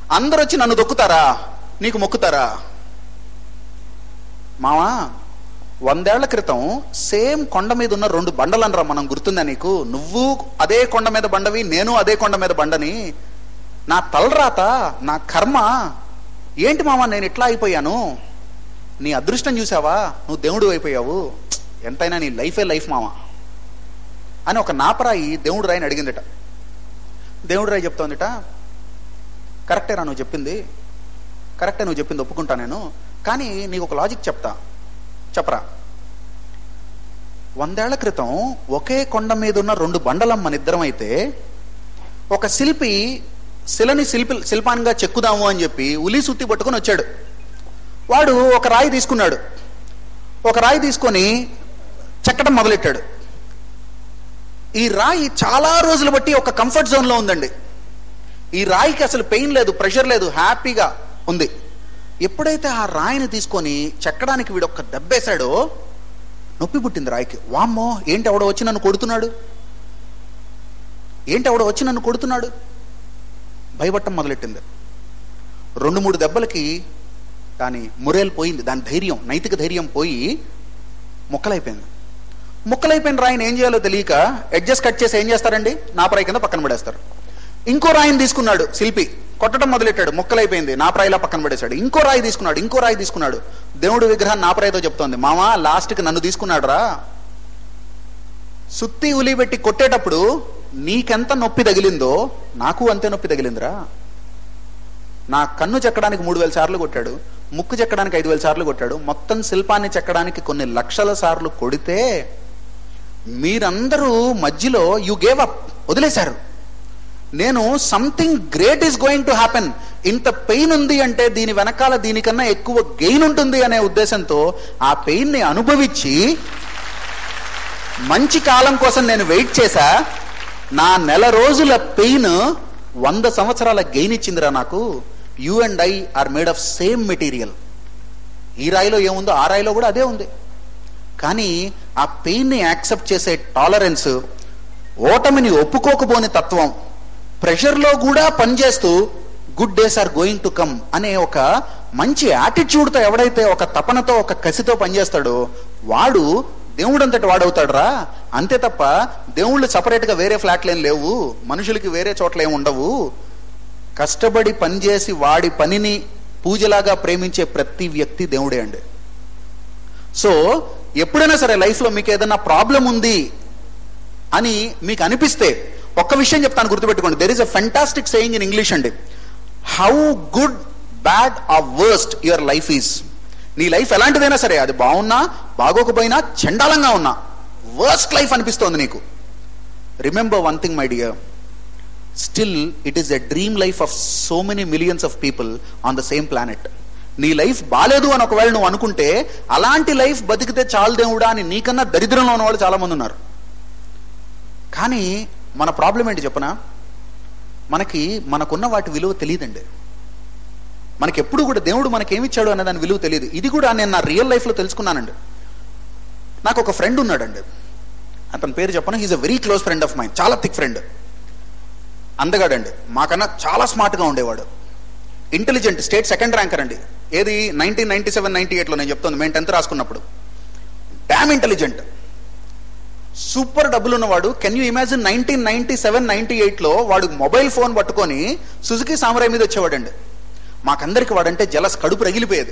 అందరూ వచ్చి నన్ను దొక్కుతారా నీకు మొక్కుతారా మావా వందేళ్ల క్రితం సేమ్ కొండ మీద ఉన్న రెండు బండలనరా మనం గుర్తుందా నీకు నువ్వు అదే కొండ మీద బండవి నేను అదే కొండ మీద బండని నా తలరాత నా కర్మ ఏంటి మావా నేను ఇట్లా అయిపోయాను నీ అదృష్టం చూసావా నువ్వు దేవుడు అయిపోయావు ఎంతైనా నీ లైఫే లైఫ్ మావా అని ఒక నాపరాయి దేవుడు రాయిని అడిగిందట దేవుడు రాయి చెప్తోందిట కరెక్టేరా నువ్వు చెప్పింది కరెక్టే నువ్వు చెప్పింది ఒప్పుకుంటా నేను కానీ నీకు ఒక లాజిక్ చెప్తా చెప్పరా వందేళ్ల క్రితం ఒకే కొండ మీద ఉన్న రెండు బండలం మన ఇద్దరం అయితే ఒక శిల్పి శిలని శిల్పి శిల్పాన్గా చెక్కుదాము అని చెప్పి ఉలి సుత్తి పట్టుకొని వచ్చాడు వాడు ఒక రాయి తీసుకున్నాడు ఒక రాయి తీసుకొని చెక్కడం మొదలెట్టాడు ఈ రాయి చాలా రోజులు బట్టి ఒక కంఫర్ట్ జోన్లో ఉందండి ఈ రాయికి అసలు పెయిన్ లేదు ప్రెషర్ లేదు హ్యాపీగా ఉంది ఎప్పుడైతే ఆ రాయిని తీసుకొని చెక్కడానికి వీడు ఒక్క దెబ్బేశాడో నొప్పి పుట్టింది రాయికి వామ్మో ఏంటి ఎవడో వచ్చి నన్ను కొడుతున్నాడు ఏంటి ఎవడో వచ్చి నన్ను కొడుతున్నాడు భయపట్టం మొదలెట్టింది రెండు మూడు దెబ్బలకి దాని మురేలు పోయింది దాని ధైర్యం నైతిక ధైర్యం పోయి ముక్కలైపోయింది ముక్కలైపోయిన రాయిని ఏం చేయాలో తెలియక అడ్జస్ట్ కట్ చేసి ఏం చేస్తారండి నాపరాయి కింద పక్కన పడేస్తారు ఇంకో రాయిని తీసుకున్నాడు శిల్పి కొట్టడం మొదలెట్టాడు ముక్కలైపోయింది నాపరాయిలా పక్కన పడేశాడు ఇంకో రాయి తీసుకున్నాడు ఇంకో రాయి తీసుకున్నాడు దేవుడి విగ్రహం నాపరాయితో చెప్తోంది మామా లాస్ట్కి నన్ను తీసుకున్నాడు రా సుత్తి ఉలి పెట్టి కొట్టేటప్పుడు నీకెంత నొప్పి తగిలిందో నాకు అంతే నొప్పి తగిలిందిరా నా కన్ను చెక్కడానికి మూడు వేల సార్లు కొట్టాడు ముక్కు చెక్కడానికి ఐదు వేల సార్లు కొట్టాడు మొత్తం శిల్పాన్ని చెక్కడానికి కొన్ని లక్షల సార్లు కొడితే మీరందరూ మధ్యలో యు గేవ్ అప్ వదిలేశారు నేను something great is going to happen ఇంత పెయిన్ ఉంది అంటే దీని వెనకాల దీనికన్నా ఎక్కువ గెయిన్ ఉంటుంది అనే ఉద్దేశంతో ఆ పెయిన్ ని అనుభవించి మంచి కాలం కోసం నేను వెయిట్ చేశా నా నెల రోజుల పెయిన్ వంద సంవత్సరాల గెయిన్ ఇచ్చిందిరా నాకు you and I are made of same material ఈ రాయిలో ఏముందో ఆ రాయిలో కూడా అదే ఉంది కానీ ఆ పెయిన్ని యాక్సెప్ట్ చేసే టాలరెన్స్ ఓటమిని ఒప్పుకోకపోని తత్వం ప్రెషర్లో కూడా పనిచేస్తూ good days are going to come అనే ఒక మంచి యాటిట్యూడ్తో ఎవడైతే ఒక తపనతో ఒక కసితో పనిచేస్తాడో వాడు దేవుడంతటి వాడవుతాడురా అంతే తప్ప దేవుళ్ళు సపరేట్గా వేరే ఫ్లాట్లు ఏం లేవు మనుషులకి వేరే చోట్ల ఏం ఉండవు కష్టపడి పనిచేసి వాడి పనిని పూజలాగా ప్రేమించే ప్రతి వ్యక్తి దేవుడే అండి సో ఎప్పుడైనా సరే లైఫ్లో మీకు ఏదైనా ప్రాబ్లం ఉంది అని మీకు అనిపిస్తే ఒక్క విషయం చెప్తాను గుర్తుపెట్టుకోండి there is a fantastic saying in English అండి how good bad or worst your life is నీ లైఫ్ ఎలాంటిదైనా సరే అది బాగున్నా బాగోకపోయినా చండాలంగా ఉన్నా వర్స్ట్ లైఫ్ అనిపిస్తోంది నీకు remember one thing my dear still it is a dream life of so many millions of people on the same planet నీ లైఫ్ బాలేదు అని ఒకవేళ నువ్వు అనుకుంటే అలాంటి లైఫ్ బతికితే చాలు దేవుడా అని నీకన్నా దరిద్రంలో ఉన్న వాళ్ళు చాలా మంది ఉన్నారు కానీ మన ప్రాబ్లం ఏంటి చెప్పనా మనకి మనకున్న వాటి విలువ తెలియదండి మనకి ఎప్పుడు కూడా దేవుడు మనకేమిచ్చాడు అనే దాని విలువ తెలియదు ఇది కూడా నేను నా రియల్ లైఫ్లో తెలుసుకున్నానండి నాకు ఒక ఫ్రెండ్ ఉన్నాడండి అతని పేరు చెప్పను he's a very close friend of mine చాలా థిక్ ఫ్రెండ్ అందగాడండి మాకన్నా చాలా స్మార్ట్గా ఉండేవాడు ఇంటెలిజెంట్ స్టేట్ సెకండ్ ర్యాంకర్ అండి ఏది నైన్టీన్ నైన్టీ సెవెన్ నైన్టీ ఎయిట్లో నేను చెప్తాను మేము టెన్త్ రాసుకున్నప్పుడు డామ్ ఇంటెలిజెంట్ సూపర్ డబ్బులు ఉన్నవాడు can you imagine nineteen ninety seven ninety ఎయిట్లో వాడు మొబైల్ ఫోన్ పట్టుకొని సుజుకి సామరాయ్ మీద వచ్చేవాడండి మాకందరికి వాడంటే జలస్ కడుపు రగిలిపోయేది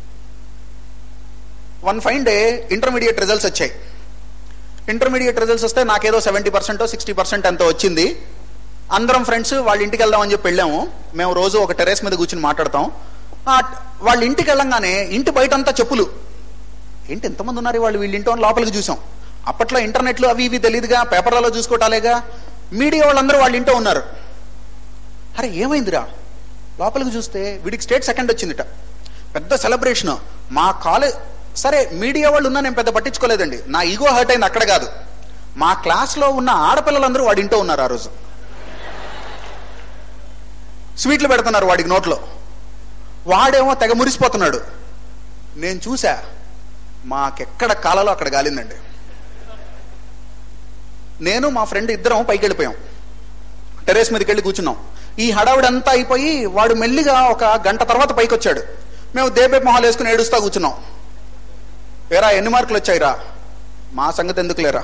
one fine day intermediate results వచ్చాయి ఇంటర్మీడియట్ రిజల్ట్స్ వస్తే నాకేదో సెవెంటీ పర్సెంట్ సిక్స్టీ పర్సెంట్ ఎంతో వచ్చింది అందరం ఫ్రెండ్స్ వాళ్ళ ఇంటికి వెళ్దామని చెప్పి వెళ్ళాము మేము రోజు ఒక టెరెస్ మీద కూర్చుని మాట్లాడతాం ఆ, వాళ్ళ ఇంటికి వెళ్ళంగానే ఇంటి బయట అంతా చెప్పులు ఏంటి ఎంతమంది ఉన్నారు వాళ్ళు వీళ్ళ ఇంట్లో లోపలికి చూసాం అప్పట్లో ఇంటర్నెట్లు అవి ఇవి తెలియదుగా పేపర్లలో చూసుకోవటాలేగా మీడియా వాళ్ళందరూ వాళ్ళ ఇంట్లో ఉన్నారు అరే ఏమైందిరా లోపలికి చూస్తే వీడికి స్టేట్ సెకండ్ వచ్చిందిట పెద్ద సెలబ్రేషన్ మా కాలేజ్ సరే మీడియా వాళ్ళు ఉన్నా నేను పెద్ద పట్టించుకోలేదండి నా ఈగో హర్ట్ అయింది అక్కడ కాదు మా క్లాస్లో ఉన్న ఆడపిల్లలందరూ వాడి ఇంట్లో ఉన్నారు ఆ రోజు స్వీట్లు పెడుతున్నారు వాడికి నోట్లో వాడేమో తెగ మురిసిపోతున్నాడు నేను చూసా మాకెక్కడ కాలలో అక్కడ గాలిందండి నేను మా ఫ్రెండ్ ఇద్దరం పైకి వెళ్ళిపోయాం టెరేస్ మీదకి వెళ్ళి కూర్చున్నాం ఈ హడావిడంతా అయిపోయి వాడు మెల్లిగా ఒక గంట తర్వాత పైకి వచ్చాడు మేము దేబే మొహాలు వేసుకుని ఏడుస్తా కూర్చున్నాం ఏరా ఎన్ని మార్కులు వచ్చాయిరా మా సంగతి ఎందుకు లేరా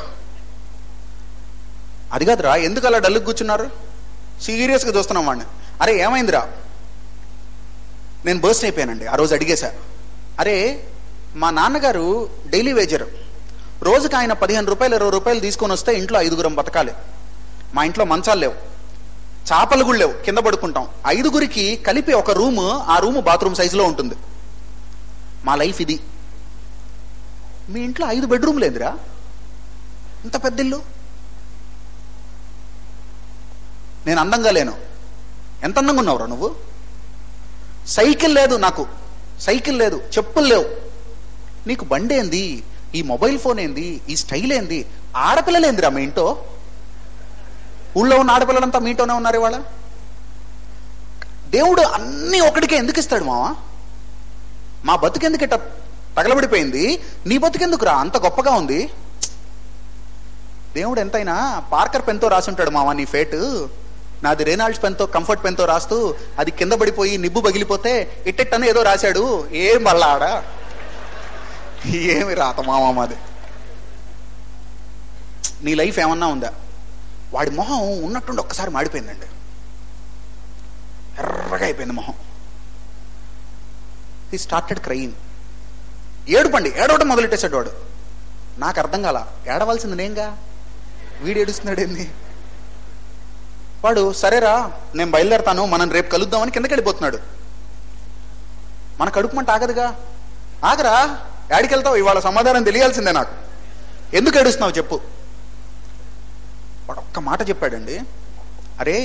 అది కాదురా ఎందుకు అలా డల్లుకు కూర్చున్నారు సీరియస్గా చూస్తున్నాం వాడిని అరే ఏమైందిరా నేను బర్స్ట్ అయిపోయానండి ఆ రోజు అడిగేశా అరే మా నాన్నగారు డైలీ వేజర్ రోజుకి ఆయన పదిహేను రూపాయలు ఇరవై రూపాయలు తీసుకొని వస్తే ఇంట్లో ఐదుగురం బతకాలి మా ఇంట్లో మంచాలు లేవు చాపలు కూడా లేవు కింద పడుకుంటాం ఐదుగురికి కలిపి ఒక రూము ఆ రూము బాత్రూమ్ సైజులో ఉంటుంది మా లైఫ్ ఇది మీ ఇంట్లో ఐదు బెడ్రూమ్ లేదురా ఇంత పెద్ద ఇల్లు నేను అందంగా లేను ఎంత అందంగా ఉన్నావురా నువ్వు సైకిల్ లేదు నాకు సైకిల్ లేదు చెప్పులు లేవు నీకు బండి ఏంది ఈ మొబైల్ ఫోన్ ఏంది ఈ స్టైల్ ఏంది ఆడపిల్లలు ఏందిరా మీ ఇంటో ఊళ్ళో ఉన్న ఆడపిల్లలంతా మీ ఇంట్లోనే ఉన్నారు ఇవాళ దేవుడు అన్నీ ఒకటికే ఎందుకు ఇస్తాడు మావా మా బతుకెందుకు ఇట్ట తగలబడిపోయింది నీ బతుకెందుకురా అంత గొప్పగా ఉంది దేవుడు ఎంతైనా పార్కర్ పెన్తో రాసి ఉంటాడు మావా నీ ఫేట్ నాది రేనాల్డ్స్ పెన్తో కంఫర్ట్ పెన్తో రాస్తూ అది కింద పడిపోయి నిబ్బు పగిలిపోతే ఇట్టెట్టని ఏదో రాశాడు ఏం మళ్ళా ఆడ ఏమి రాత మావా మాది నీ లైఫ్ ఏమన్నా ఉందా వాడి మొహం ఉన్నట్టుండి ఒక్కసారి మాడిపోయిందండి ఎర్రగా అయిపోయింది మొహం హీ స్టార్టెడ్ క్రయింగ్ ఏడుపండి ఏడవటం మొదలెట్టేశాడు వాడు నాకు అర్థం కాల ఏడవలసింది నేంగా వీడు ఏడుస్తున్నాడు ఏంది వాడు సరేరా నేను బయలుదేరతాను మనం రేపు కలుద్దామని కిందకి వెళ్ళిపోతున్నాడు మన కడుపు మంట ఆగదుగా ఆగరా యాడికి వెళ్తావు ఇవాళ సమాధానం తెలియాల్సిందే నాకు ఎందుకు ఏడుస్తున్నావు చెప్పు వాడు ఒక్క మాట చెప్పాడండి అరే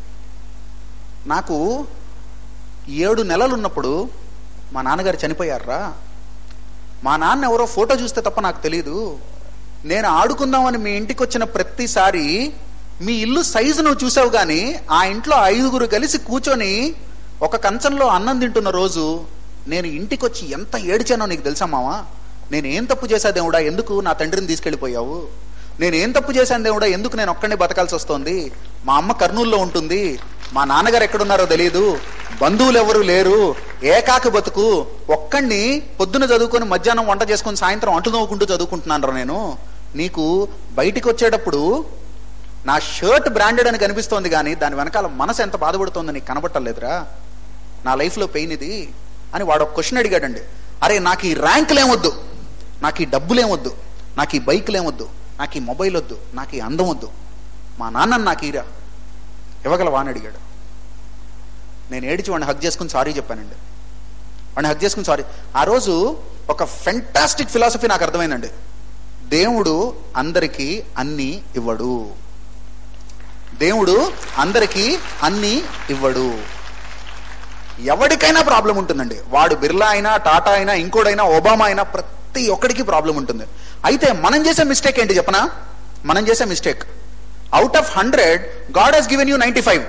నాకు ఏడు నెలలు ఉన్నప్పుడు మా నాన్నగారు చనిపోయారా మా నాన్న ఎవరో ఫోటో చూస్తే తప్ప నాకు తెలియదు నేను ఆడుకుందామని మీ ఇంటికి వచ్చిన ప్రతిసారి మీ ఇల్లు సైజు నువ్వు చూసావు కానీ ఆ ఇంట్లో ఐదుగురు కలిసి కూర్చొని ఒక కంచంలో అన్నం తింటున్న రోజు నేను ఇంటికి వచ్చి ఎంత ఏడిచానో నీకు తెలుసా మావా నేను ఏం తప్పు చేశా దేవుడా ఎందుకు నా తండ్రిని తీసుకెళ్ళిపోయావు నేను ఏం తప్పు చేశాను దేవుడా ఎందుకు నేను ఒక్కడిని బతకాల్సి వస్తోంది మా అమ్మ కర్నూలులో ఉంటుంది మా నాన్నగారు ఎక్కడున్నారో తెలియదు బంధువులు ఎవరు లేరు ఏకాక బతుకు ఒక్కడిని పొద్దున చదువుకొని మధ్యాహ్నం వంట చేసుకొని సాయంత్రం అంటు నవ్వుకుంటూ చదువుకుంటున్నాను రా నేను నీకు బయటికి వచ్చేటప్పుడు నా షర్ట్ బ్రాండెడ్ అని కనిపిస్తోంది కానీ దాని వెనకాల మనసు ఎంత బాధపడుతోందో నీకు కనబట్టలేదురా నా లైఫ్లో పెయిన్ ఇది అని వాడు ఒక క్వశ్చన్ అడిగాడండి అరే నాకు ఈ ర్యాంకులు ఏమొద్దు నాకు ఈ డబ్బులు ఏమొద్దు నాకు ఈ బైకులు ఏమొద్దు నాకు ఈ మొబైల్ వద్దు నాకు ఈ అందం వద్దు మా నాన్న నాకు ఈరా ఇవ్వగలవా అని అడిగాడు నేను ఏడిచి వాడిని హక్ చేసుకుని సారీ చెప్పానండి వాడిని హక్ చేసుకుని సారీ ఆ రోజు ఒక ఫెంటాస్టిక్ ఫిలాసఫీ నాకు అర్థమైందండి దేవుడు అందరికీ అన్నీ ఇవ్వడు దేవుడు అందరికీ అన్నీ ఇవ్వడు ఎవరికైనా ప్రాబ్లం ఉంటుందండి వాడు బిర్లా అయినా టాటా అయినా ఇంకోడైనా ఒబామా అయినా ప్రతి ఒక్కడికి ప్రాబ్లం ఉంటుంది అయితే మనం చేసే మిస్టేక్ ఏంటి చెప్పనా మనం చేసే mistake out of hundred God has given you ninety five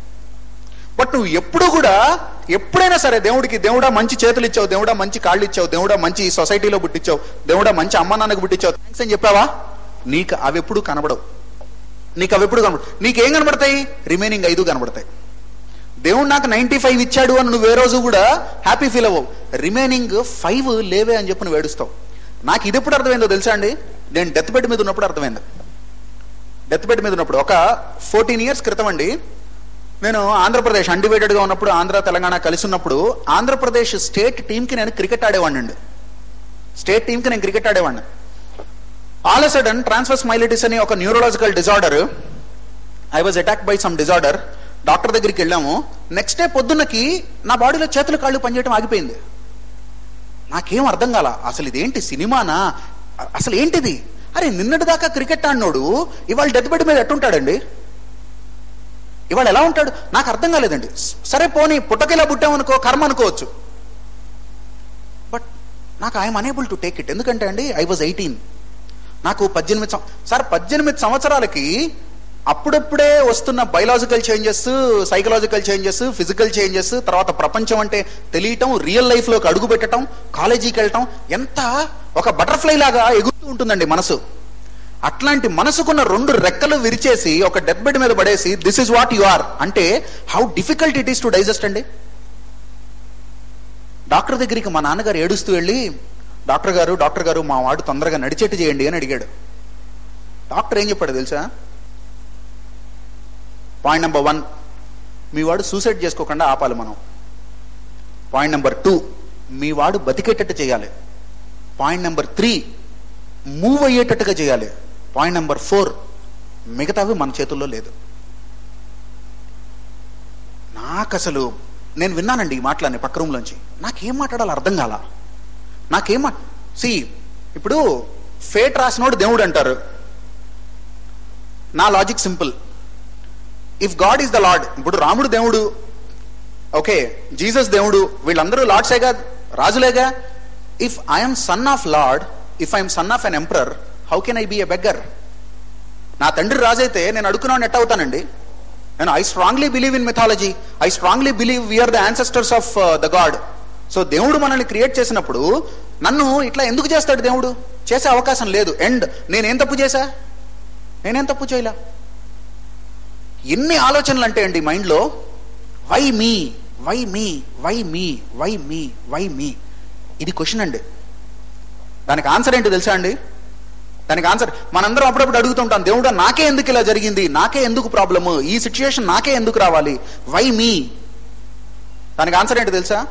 but నువ్వు ఎప్పుడు కూడా ఎప్పుడైనా సరే దేవుడికి దేవుడా మంచి చేతులు ఇచ్చావు దేవుడా మంచి కాళ్ళు ఇచ్చావు దేవుడా మంచి సొసైటీలో పుట్టించావు దేవుడా మంచి అమ్మ నాన్నకు పుట్టించావు థ్యాంక్స్ అని చెప్పావా నీకు అవి ఎప్పుడు కనబడవు నీకు అవి ఎప్పుడు కనబడవు నీకేం కనబడతాయి రిమైనింగ్ ఐదు కనబడతాయి దేవుడు నాకు నైన్టీ ఫైవ్ ఇచ్చాడు అని నువ్వు ఏ రోజు కూడా హ్యాపీ ఫీల్ అవ్వవు రిమైనింగ్ ఫైవ్ లేవే అని చెప్పి నువ్వు ఏడుస్తావు నాకు ఇది ఎప్పుడు అర్థమైందో తెలుసా అండి నేను డెత్ బెడ్ మీద ఉన్నప్పుడు అర్థమైంది డెత్ బెడ్ మీద ఉన్నప్పుడు ఒక ఫోర్టీన్ ఇయర్స్ క్రితం అండి నేను ఆంధ్రప్రదేశ్ అన్డివైడెడ్ గా ఉన్నప్పుడు ఆంధ్ర తెలంగాణ కలిసి ఉన్నప్పుడు ఆంధ్రప్రదేశ్ స్టేట్ టీంకి నేను క్రికెట్ ఆడేవాడిని అండి స్టేట్ టీంకి నేను క్రికెట్ ఆడేవాడిని ఆల్ సడన్ ట్రాన్స్ఫర్ స్మైలిటిస్ అని ఒక neurological disorder I was attack by some disorder doctor దగ్గరికి వెళ్ళాము నెక్స్ట్ డే పొద్దున్నకి నా బాడీలో చేతులు కాళ్ళు పనిచేయడం ఆగిపోయింది నాకేం అర్థం కాల అసలు ఇదేంటి సినిమానా అ- అసలు ఏంటిది అరే నిన్నటి దాకా క్రికెట్ ఆడినోడు ఇవాళ డెత్ బెడ్ మీద ఎట్టుంటాడండి ఇవాళ ఎలా ఉంటాడు నాకు అర్థం కాలేదండి స- సరే పోనీ పుట్టకిలా పుట్టామనుకో కర్మ అనుకోవచ్చు బట్ నాకు I'm unable to take it ఎందుకంటే అండి ఐ వాజ్ ఎయిటీన్ నాకు పద్దెనిమిది సం- సార్ పద్దెనిమిది సంవత్సరాలకి అప్పుడప్పుడే వస్తున్న biological changes psychological changes physical changes తర్వాత ప్రపంచం అంటే తెలియటం రియల్ లైఫ్ లోకి అడుగు పెట్టడం కాలేజీకి వెళ్ళటం ఎంత ఒక బటర్ఫ్లై లాగా ఎగురుతూ ఉంటుందండి మనసు అట్లాంటి మనసుకున్న రెండు రెక్కలు విరిచేసి ఒక డెత్ బెడ్ మీద పడేసి this is what you are అంటే how difficult it is to digest అండి డాక్టర్ దగ్గరికి మా నాన్నగారు ఏడుస్తూ వెళ్ళి డాక్టర్ గారు డాక్టర్ గారు మా వాడు తొందరగా నడిచేట్టు చేయండి అని అడిగాడు డాక్టర్ ఏం చెప్పాడు తెలుసా పాయింట్ నెంబర్ వన్ మీ వాడు సూసైడ్ చేసుకోకుండా ఆపాలి మనం పాయింట్ నెంబర్ టూ మీ వాడు బతికేటట్టు చేయాలి పాయింట్ నెంబర్ త్రీ మూవ్ అయ్యేటట్టుగా చేయాలి పాయింట్ నెంబర్ ఫోర్ మిగతావి మన చేతుల్లో లేదు నాకు అసలు నేను విన్నానండి ఈ మాటలన్నీ పక్క రూమ్లోంచి నాకేం మాట్లాడాలో అర్థం కాల నాకేం సి ఇప్పుడు ఫేట్ రాసినోడు దేవుడు అంటారు నా logic simple if God is the Lord ఇప్పుడు రాముడు దేవుడు ఓకే జీసస్ దేవుడు వీళ్ళందరూ లార్డ్సేగా రాజులేగా if I'm son of Lord if I'm son of an emperor how can I be a beggar నా తండ్రి రాజైతే నేను అడుక్కున్నాను ఎట్ అవుతానండి నేను I strongly believe in mythology I strongly believe we're the ancestors of the God so దేవుడు మనల్ని క్రియేట్ చేసినప్పుడు నన్ను ఇట్లా ఎందుకు చేస్తాడు దేవుడు చేసే అవకాశం లేదు అండ్ నేనేం తప్పు చేశా నేనేం తప్పు చేయలా ఎన్ని ఆలోచనలు అంటే అండి మైండ్లో why me why me why me why me why me ఇది క్వశ్చన్ అండి దానికి ఆన్సర్ ఏంటి తెలుసా అండి దానికి ఆన్సర్ మనందరం అప్పుడప్పుడు అడుగుతుంటాం దేవుడా నాకే ఎందుకు ఇలా జరిగింది నాకే ఎందుకు ప్రాబ్లము ఈ సిచ్యుయేషన్ నాకే ఎందుకు రావాలి వై మీ దానికి ఆన్సర్ ఏంటి తెలుసా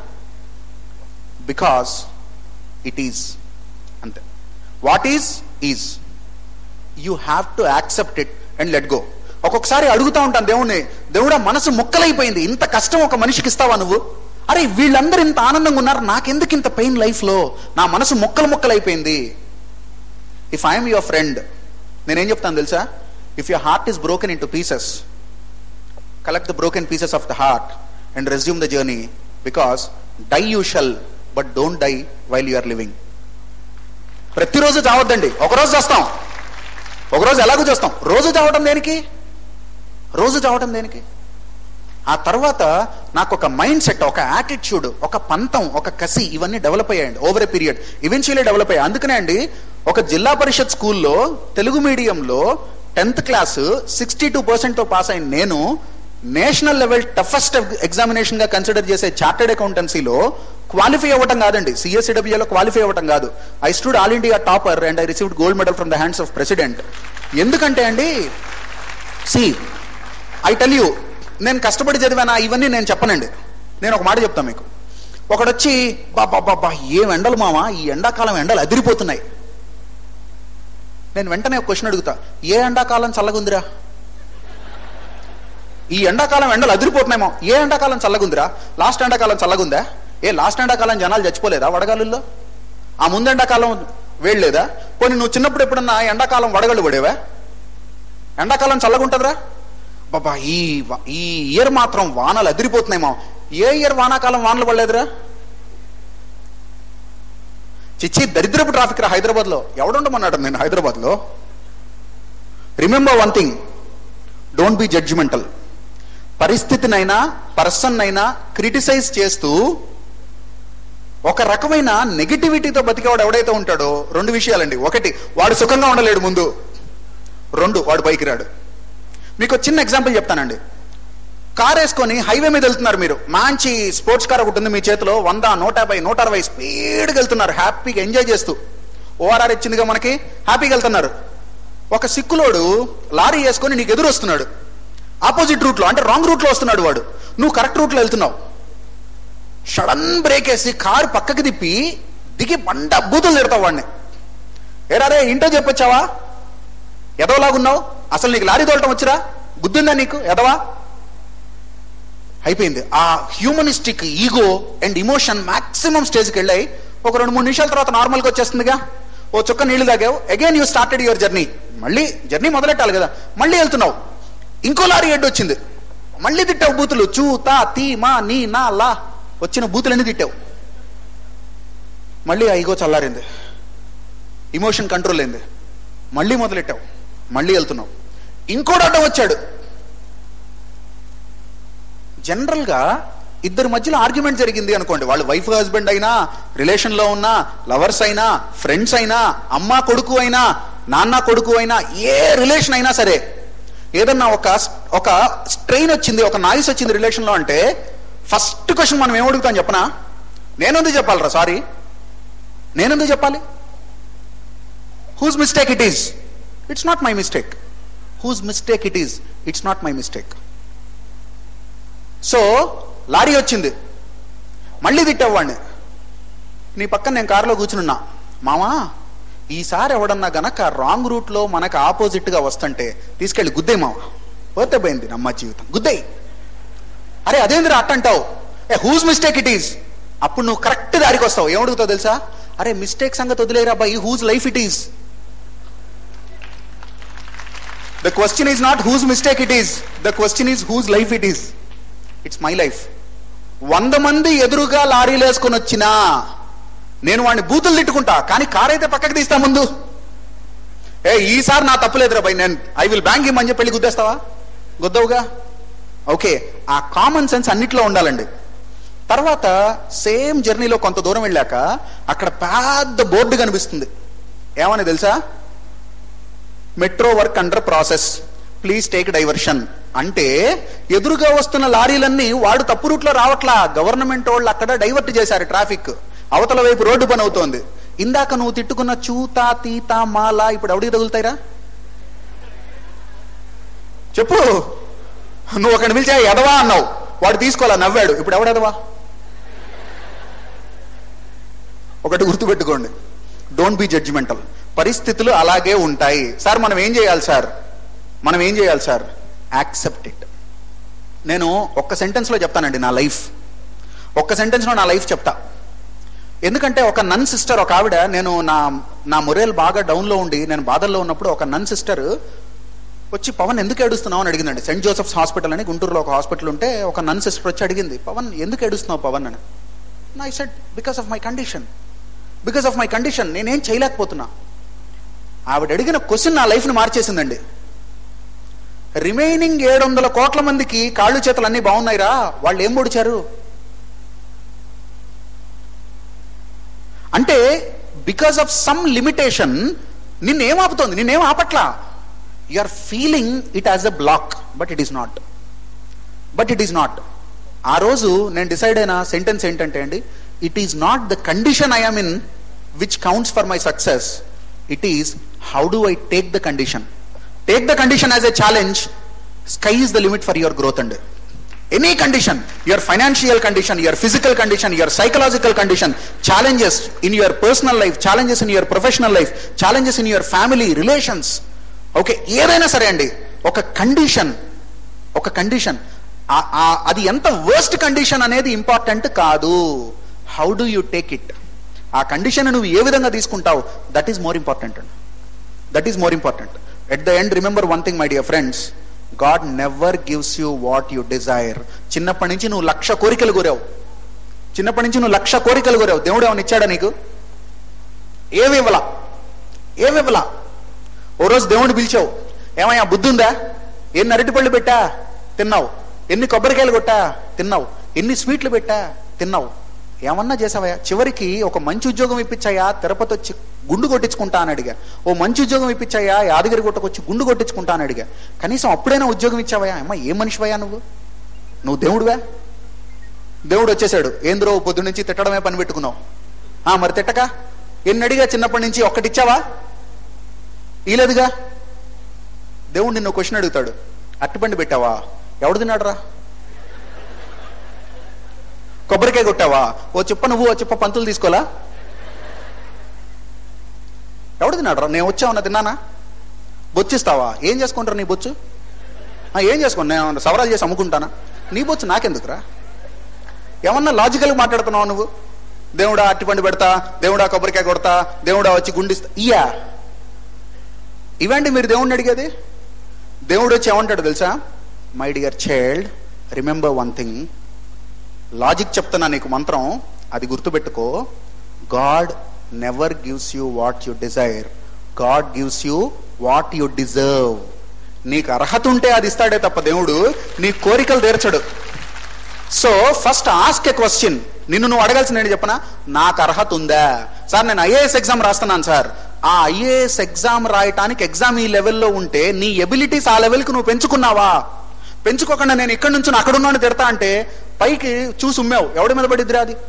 బికాస్ ఇట్ ఈజ్ అంతే what is is you have to accept it and let go ఒక్కొక్కసారి అడుగుతా ఉంటాను దేవుణ్ణి దేవుడా మనసు ముక్కలైపోయింది ఇంత కష్టం ఒక మనిషికి ఇస్తావా నువ్వు అరే వీళ్ళందరూ ఇంత ఆనందంగా ఉన్నారు నాకెందుకు ఇంత పెయిన్ లైఫ్లో నా మనసు ముక్కలు ముక్కలైపోయింది ఇఫ్ ఐఎమ్ యువర్ ఫ్రెండ్ నేనేం చెప్తాను తెలుసా if your heart is broken into pieces collect the broken pieces of the heart and resume the journey because die you shall but don't die while you are living ప్రతిరోజు చావద్దండి ఒకరోజు చేస్తాం ఒకరోజు ఎలాగో చేస్తాం రోజు చావటం దేనికి రోజు చావటం దేనికి ఆ తర్వాత నాకు ఒక మైండ్ సెట్ ఒక యాటిట్యూడ్ ఒక పంతం ఒక కసి ఇవన్నీ డెవలప్ అయ్యాయండి over a period eventually develop అయ్యాయి అందుకనే అండి ఒక జిల్లా పరిషత్ స్కూల్లో తెలుగు మీడియంలో టెన్త్ క్లాస్ సిక్స్టీ టూ పర్సెంట్తో పాస్ అయిన నేను నేషనల్ లెవెల్ టఫెస్ట్ ఎగ్జామినేషన్ గా కన్సిడర్ చేసే చార్టెడ్ అకౌంటెన్సీలో క్వాలిఫై అవ్వటం కాదండి సిఎస్సిడబ్ల్యూలో క్వాలిఫై అవ్వటం కాదు I stood all India topper and I received gold medal from the hands of president ఎందుకంటే అండి సి ఐ టెల్ యూ నేను కష్టపడి చదివానా ఇవన్నీ నేను చెప్పనండి నేను ఒక మాట చెప్తాను మీకు ఒకడొచ్చి బాబా బాబా ఏం ఎండలు మామ ఈ ఎండాకాలం ఎండలు అదిరిపోతున్నాయి నేను వెంటనే ఒక క్వశ్చన్ అడుగుతా ఏ ఎండాకాలం చల్లగుందిరా ఈ ఎండాకాలం ఎండలు అదిరిపోతున్నాయేమో ఏ ఎండాకాలం చల్లగుందిరా లాస్ట్ ఎండాకాలం చల్లగుందా ఏ లాస్ట్ ఎండాకాలం జనాలు చచ్చిపోలేదా వడగాలుల్లో ఆ ముందు ఎండాకాలం వేయలేదా పోనీ నువ్వు చిన్నప్పుడు ఎప్పుడన్నా ఎండాకాలం వడగళ్ళు పడేవా ఎండాకాలం చల్లగుంటుందిరా బాబా ఈ వా- ఈ ఇయర్ మాత్రం వానలు అదిరిపోతున్నాయేమో ఏ ఇయర్ వానాకాలం వానలు పడలేదురా చిచ్చి దరిద్రపు ట్రాఫిక్ రా హైదరాబాద్ లో ఎవడుండమన్నాడు నేను హైదరాబాద్ లో remember one thing don't be judgemental పరిస్థితినైనా పర్సన్ అయినా క్రిటిసైజ్ చేస్తూ ఒక రకమైన నెగిటివిటీతో బతికేవాడు ఎవడైతే ఉంటాడో రెండు విషయాలండి ఒకటి వాడు సుఖంగా ఉండలేడు ముందు రెండు వాడు పైకి రాడు మీకు ఒక చిన్న ఎగ్జాంపుల్ చెప్తానండి కార్ వేసుకొని హైవే మీద వెళ్తున్నారు మీరు మంచి స్పోర్ట్స్ కార్ ఒకటి ఉంది మీ చేతిలో వంద నూట యాభై నూట అరవై స్పీడ్గా వెళ్తున్నారు హ్యాపీగా ఎంజాయ్ చేస్తూ ఓఆర్ఆర్ ఇచ్చిందిగా మనకి హ్యాపీగా వెళ్తున్నారు ఒక సిక్కులోడు లారీ వేసుకొని నీకు ఎదురు వస్తున్నాడు ఆపోజిట్ రూట్లో అంటే రాంగ్ రూట్లో వస్తున్నాడు వాడు నువ్వు కరెక్ట్ రూట్లో వెళ్తున్నావు సడన్ బ్రేక్ వేసి కారు పక్కకి తిప్పి దిగి బండ బూతులు తిడతావు వాడిని ఏరారే ఇంటో చెప్పొచ్చావా ఎదవలాగున్నావు అసలు నీకు లారీ తోలటం వచ్చిరా బుద్ధుందా నీకు ఎదవా అయిపోయింది ఆ humanistic ego and emotion maximum స్టేజ్కి వెళ్ళాయి ఒక రెండు మూడు నిమిషాల తర్వాత నార్మల్గా వచ్చేస్తుందిగా ఓ చుక్క నీళ్లు తాగావు again you started your journey మళ్ళీ జర్నీ మొదలెట్టాలి కదా మళ్ళీ వెళ్తున్నావు ఇంకో లారీ హెడ్ వచ్చింది మళ్ళీ తిట్టావు బూతులు చూ తా తీ మా నీ నా లా వచ్చిన బూతులన్నీ తిట్టావు మళ్ళీ ఆ ఈగో చల్లారింది ఇమోషన్ కంట్రోల్ అయింది మళ్ళీ మొదలెట్టావు మళ్ళీ వెళ్తున్నావు ఇంకోటి అడ్డం వచ్చాడు జనరల్గా ఇద్దరి మధ్యలో ఆర్గ్యుమెంట్ జరిగింది అనుకోండి వాళ్ళు వైఫ్ హస్బెండ్ అయినా రిలేషన్లో ఉన్నా లవర్స్ అయినా ఫ్రెండ్స్ అయినా అమ్మ కొడుకు అయినా నాన్న కొడుకు అయినా ఏ రిలేషన్ అయినా సరే ఏదన్నా ఒక ఒక స్ట్రెయిన్ వచ్చింది ఒక నాయిస్ వచ్చింది రిలేషన్లో అంటే ఫస్ట్ క్వశ్చన్ మనం ఏమడుగుతాం చెప్పనా నేనెందుకు చెప్పాలరా సారీ నేనెందుకు చెప్పాలి whose mistake it is it's not my mistake whose mistake it is it's not my mistake so lorry వచ్చింది మళ్ళీ తిట్టేవాడిని నీ పక్కన నేను కారులో కూర్చునున్నా మామా ఈసారి ఎవడన్నా గనక రాంగ్ రూట్లో మనకు ఆపోజిట్గా వస్తుంటే తీసుకెళ్ళి గుద్దే మామ పోతే పోయింది నమ్మ జీవితం గుద్దేయి అరే అదేందిరా అట్ట అంటావు ఏ హూజ్ మిస్టేక్ ఇట్ ఈస్ అప్పుడు నువ్వు కరెక్ట్ దారికి వస్తావు ఏమడుగుతావు తెలుసా అరే మిస్టేక్ సంగతి వదిలేరా boy whose life it is the question is not whose mistake it is the question is whose life it is it's my life వంద మంది ఎదురుగా లారీలు వేసుకొని వచ్చినా నేను వాడిని బూతులు తిట్టుకుంటా కానీ కార్ అయితే పక్కకి తీస్తా ముందు ఏ ఈసారి నా తప్పులేదురా బై నేను ఐ విల్ బ్యాంక్ ఇమ్మని చెప్పి వెళ్ళి గుద్దేస్తావా గుద్దవుగా ఓకే ఆ కామన్ సెన్స్ అన్నిట్లో ఉండాలండి తర్వాత సేమ్ జర్నీలో కొంత దూరం వెళ్ళాక అక్కడ పెద్ద బోర్డు కనిపిస్తుంది ఏమని తెలుసా metro work under process please take diversion అంటే ఎదురుగా వస్తున్న లారీలన్నీ వాడు తప్పు రూట్లో రావట్లా గవర్నమెంట్ వాళ్ళు అక్కడ డైవర్ట్ చేశారు ట్రాఫిక్ అవతల వైపు రోడ్డు పని అవుతోంది ఇందాక నువ్వు తిట్టుకున్న చూత తీత మాల ఇప్పుడు ఎవడికి తగులుతాయిరా చెప్పు నువ్వు ఒకరిని పిలిచా ఎదవా అన్నావు వాడు తీసుకోవాలా నవ్వాడు ఇప్పుడు ఎవడెదవా ఒకటి గుర్తుపెట్టుకోండి డోంట్ బి జడ్జిమెంటల్ పరిస్థితులు అలాగే ఉంటాయి సార్ మనం ఏం చేయాలి సార్ మనం ఏం చేయాలి సార్ యాక్సెప్ట్ ఇట్ నేను ఒక్క సెంటెన్స్లో చెప్తానండి నా లైఫ్ ఒక్క సెంటెన్స్లో నా లైఫ్ చెప్తా ఎందుకంటే ఒక నన్ సిస్టర్ ఒక ఆవిడ నేను నా నా మొరేల్ బాగా డౌన్లో ఉండి నేను బాధల్లో ఉన్నప్పుడు ఒక నన్ సిస్టర్ వచ్చి పవన్ ఎందుకు ఏడుస్తున్నావు అని అడిగిందండి సెయింట్ జోసెఫ్స్ హాస్పిటల్ అని గుంటూరులో ఒక హాస్పిటల్ ఉంటే ఒక నన్ సిస్టర్ వచ్చి అడిగింది పవన్ ఎందుకు ఏడుస్తున్నావు పవన్ అని I said because of my condition because of my condition నేనేం చేయలేకపోతున్నా ఆవిడ అడిగిన క్వశ్చన్ నా లైఫ్ని మార్చేసిందండి రిమైనింగ్ ఏడు వందల కోట్ల మందికి కాళ్ళు చేతులు అన్నీ బాగున్నాయిరా వాళ్ళు ఏం పొడిచారు అంటే బికాస్ ఆఫ్ సమ్ లిమిటేషన్ నిన్నేం ఆపుతోంది నిన్నేం ఆపట్లా you are feeling it as a block but it is not but it is not ఆ రోజు నేను డిసైడ్ అయిన సెంటెన్స్ ఏంటంటే అండి it is not the condition I'm in which counts for my success it is how do I take the condition take the condition as a challenge sky is the limit for your growth అండి any condition your financial condition your physical condition your psychological condition challenges in your personal life challenges in your professional life challenges in your family relations okay ఏదైనా సరే అండి ఒక condition ఒక condition అది ఎంత worst condition అనేది important కాదు how do you take it ఆ కండిషన్ నువ్వు ఏ విధంగా తీసుకుంటావు దట్ ఈస్ మోర్ ఇంపార్టెంట్ అండి that is more important at the end remember one thing my dear friends God never gives you what you desire చిన్నప్పటి నుంచి నువ్వు లక్ష కోరికలు కోరావు చిన్నప్పటి నుంచి నువ్వు లక్ష కోరికలు కోరావు దేవుడు ఏమైనా ఇచ్చాడా నీకు ఏమి ఇవ్వలా ఏమి ఇవ్వలా ఓ రోజు దేవుడిని పిలిచావు ఏమయ్యా బుద్ధి ఉందా ఎన్ని అరటిపళ్ళు పెట్టా తిన్నావు ఎన్ని కొబ్బరికాయలు కొట్టా తిన్నావు ఎన్ని స్వీట్లు పెట్టా తిన్నావు ఏమన్నా చేసావయ్యా చివరికి ఒక మంచి ఉద్యోగం ఇప్పించాయా తిరుపతి వచ్చి గుండు కొట్టించుకుంటా అని అడిగా ఓ మంచి ఉద్యోగం ఇప్పించాయా యాదగిరి గుట్టకొచ్చి గుండు కొట్టించుకుంటా అని అడిగా కనీసం అప్పుడైనా ఉద్యోగం ఇచ్చావయ్యా అమ్మ ఏ మనిషివయ్యా నువ్వు నువ్వు దేవుడువా దేవుడు వచ్చేసాడు ఏంద్రో పొద్దు నుంచి తిట్టడమే పని పెట్టుకున్నావు ఆ మరి తిట్టక ఎన్ని అడిగా చిన్నప్పటి నుంచి ఒక్కటిచ్చావా ఈలేదుగా దేవుడు నిన్ను క్వశ్చన్ అడుగుతాడు అట్టుబండి పెట్టావా ఎవడు తిన్నాడురా కొబ్బరికాయ కొట్టావా ఓ చెప్ప నువ్వు ఓ చెప్ప పంతులు తీసుకోలా ఎవడు తిన్నాడు నేను వచ్చావున్నా తిన్నానా బొచ్చిస్తావా ఏం చేసుకుంటారు నీ బొచ్చు ఆ, ఏం చేసుకోండి నేను సవరాలు చేసి అమ్ముకుంటానా నీ బొచ్చు నాకెందుకురా ఏమన్నా లాజికల్గా మాట్లాడుతున్నావు నువ్వు దేవుడా అట్టిపండు పెడతా దేవుడా కొబ్బరికాయ కొడతా దేవుడా వచ్చి గుండిస్తా ఇయ్యా ఇవండి మీరు దేవుణ్ణి అడిగేది దేవుడు వచ్చి ఏమంటాడు తెలుసా my dear child remember one thing logic చెప్తున్నా నీకు మంత్రం అది గుర్తుపెట్టుకో God never gives you what you desire God gives you what you deserve నీకు అర్హత ఉంటే అది ఇస్తాడే తప్ప దేవుడు నీ కోరికలు తీర్చడు so first ask a question నిన్ను నువ్వు అడగాల్సిన ఏంటి చెప్పనా నాకు అర్హత ఉందా సార్ నేను ఐఏఎస్ ఎగ్జామ్ రాస్తున్నాను సార్ ఆ ఐఏఎస్ ఎగ్జామ్ రాయటానికి ఎగ్జామ్ ఈ లెవెల్లో ఉంటే నీ ఎబిలిటీస్ ఆ లెవెల్కి నువ్వు పెంచుకున్నావా పెంచుకోకుండా నేను ఇక్కడ నుంచి అక్కడ ఉన్నాను తిడతా అంటే పైకి చూసి ఉమ్మావు ఎవడి మీద పడిద్దిరా అది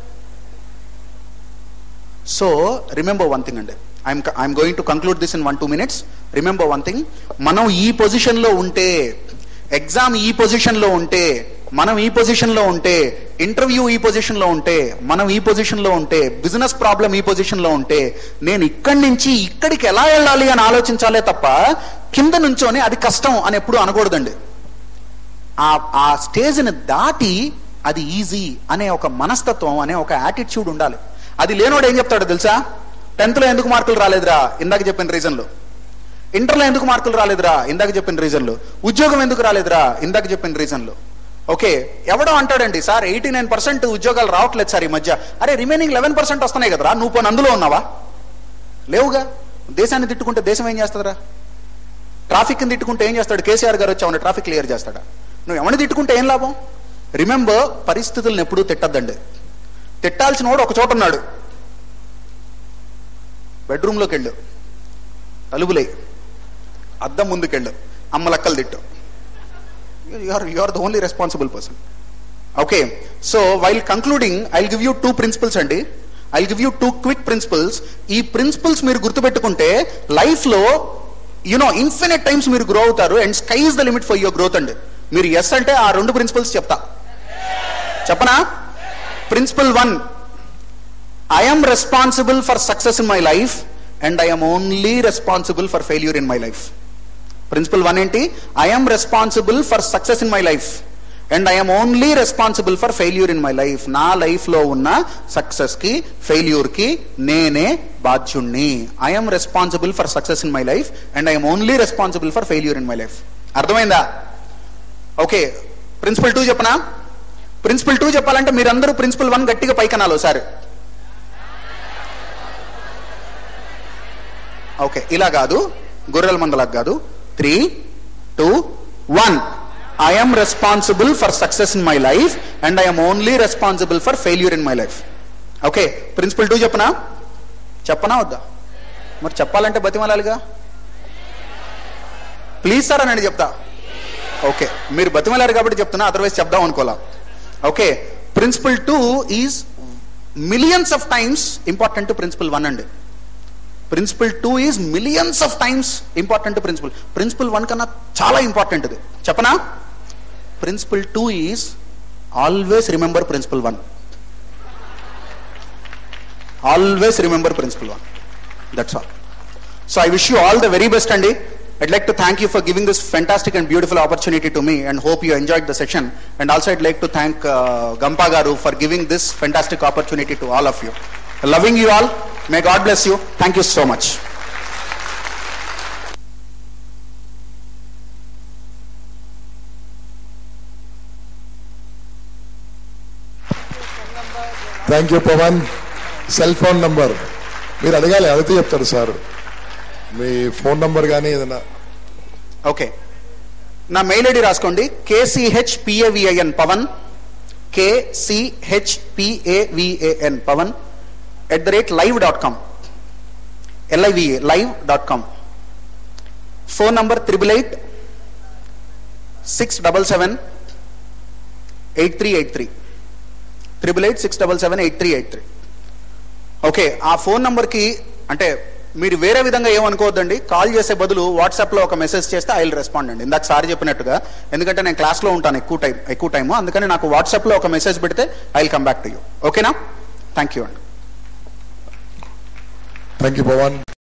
సో రిమెంబర్ వన్ థింగ్ అండి I'm I'm going to conclude this in one two minutes remember one thing మనం ఈ పొజిషన్లో ఉంటే ఎగ్జామ్ ఈ పొజిషన్లో ఉంటే మనం ఈ పొజిషన్లో ఉంటే ఇంటర్వ్యూ ఈ పొజిషన్లో ఉంటే మనం ఈ పొజిషన్లో ఉంటే బిజినెస్ ప్రాబ్లం ఈ పొజిషన్లో ఉంటే నేను ఇక్కడి నుంచి ఇక్కడికి ఎలా వెళ్ళాలి అని ఆలోచించాలే తప్ప కింద నుంచోని అది కష్టం అని ఎప్పుడు అనకూడదండి ఆ ఆ స్టేజ్ని దాటి అది ఈజీ అనే ఒక మనస్తత్వం అనే ఒక యాటిట్యూడ్ ఉండాలి అది లేనోడు ఏం చెప్తాడో తెలుసా టెన్త్లో ఎందుకు మార్కులు రాలేదురా ఇందాక చెప్పిన రీజన్లో ఇంటర్లో ఎందుకు మార్కులు రాలేదురా ఇందాక చెప్పిన రీజన్లో ఉద్యోగం ఎందుకు రాలేదురా ఇందాక చెప్పిన రీజన్లో ఓకే ఎవడో అంటాడండి సార్ ఎయిటీ నైన్ పర్సెంట్ ఉద్యోగాలు రావట్లేదు సార్ ఈ మధ్య అరే రిమైనింగ్ లెవెన్ పర్సెంట్ వస్తున్నాయి కదరా నువ్వు పోనీ అందులో ఉన్నావా లేవుగా దేశాన్ని తిట్టుకుంటే దేశం ఏం చేస్తుందిరా ట్రాఫిక్ తిట్టుకుంటే ఏం చేస్తాడు కేసీఆర్ గారు వచ్చి అవును ట్రాఫిక్ క్లియర్ చేస్తాడా నువ్వు ఎవరిని తిట్టుకుంటే ఏం లాభం రిమెంబర్ పరిస్థితులను ఎప్పుడూ తిట్టద్దండి తిట్టాల్సిన వాడు ఒక చోట ఉన్నాడు బెడ్రూమ్లోకి వెళ్ళు తలుపులే అద్దం ముందుకెళ్ళు అమ్మ లక్కలు తిట్టు you're you're the only responsible person okay so while concluding I give you two principles అండి I give you two quick principles ఈ ప్రిన్సిపల్స్ మీరు గుర్తుపెట్టుకుంటే లైఫ్లో యునో ఇన్ఫినిట్ టైమ్స్ మీరు గ్రో అవుతారు and sky is the limit for your growth అండి మీరు yes అంటే ఆ రెండు ప్రిన్సిపల్స్ చెప్తా చెప్పనా principle one I'm responsible for success in my life and I'm only responsible for failure in my life principle one ఏంటి I'm responsible for success in my life and I'm only responsible for failure in my life నా life లో ఉన్న success కి failure కి నేనే బాధ్యుణ్ణి I'm responsible for success in my life and I'm only responsible for failure in my life అర్థమైందా okay principle two చెప్పనా principle two చెప్పాలంటే మీరందరూ ప్రిన్సిపల్ వన్ గట్టిగా పైకనాలి ఒకసారి ఓకే ఇలా కాదు గొర్రెల మందలకు కాదు three two one I'm responsible for success in my life and I'm only responsible for failure in my life okay principle two చెప్పనా చెప్పనా వద్దా మరి చెప్పాలంటే బతిమలాలిగా ప్లీజ్ సార్ అని చెప్తా ఓకే మీరు బతిమలారు కాబట్టి చెప్తున్నా అదర్వైజ్ చెప్దాం అనుకోలా okay principle two is millions of times important to principle one అండి principle two is millions of times important principle principle one కన్నా చాలా ఇంపార్టెంట్ ఇది చెప్పనా principle two is always remember principle one always remember principle one that's all so I wish you all the very best అండి I'd like to thank you for giving this fantastic and beautiful opportunity to me and hope you enjoyed the session. And also I'd like to thank uh, Gampa Garu for giving this fantastic opportunity to all of you. Loving you all. May God bless you. Thank you so much. Thank you Pavan cell phone number మీరు అడగాలి అడిగితే చెప్తారు sir మీ phone number కానీ ఏదైనా okay నా mail ID రాసుకోండి KCH PAVIN Pavan KCH PAVAN Pavan at the rate live dot com LIVA live dot com phone number triple eight six double seven eight three eight three triple eight six double seven eight three eight three okay ఆ phone నంబర్కి అంటే మీరు వేరే విధంగా ఏమనుకోవద్దండి call చేసే బదులు వాట్సాప్లో ఒక మెసేజ్ చేస్తే ఐ విల్ రెస్పాండ్ అండి ఇందాక సార్ చెప్పినట్టుగా ఎందుకంటే నేను క్లాస్లో ఉంటాను ఎక్కువ టైం ఎక్కువ టైము అందుకని నాకు వాట్సాప్లో ఒక మెసేజ్ పెడితే I will come back to you ఓకేనా థ్యాంక్ యూ అండి థ్యాంక్ యూ పవన్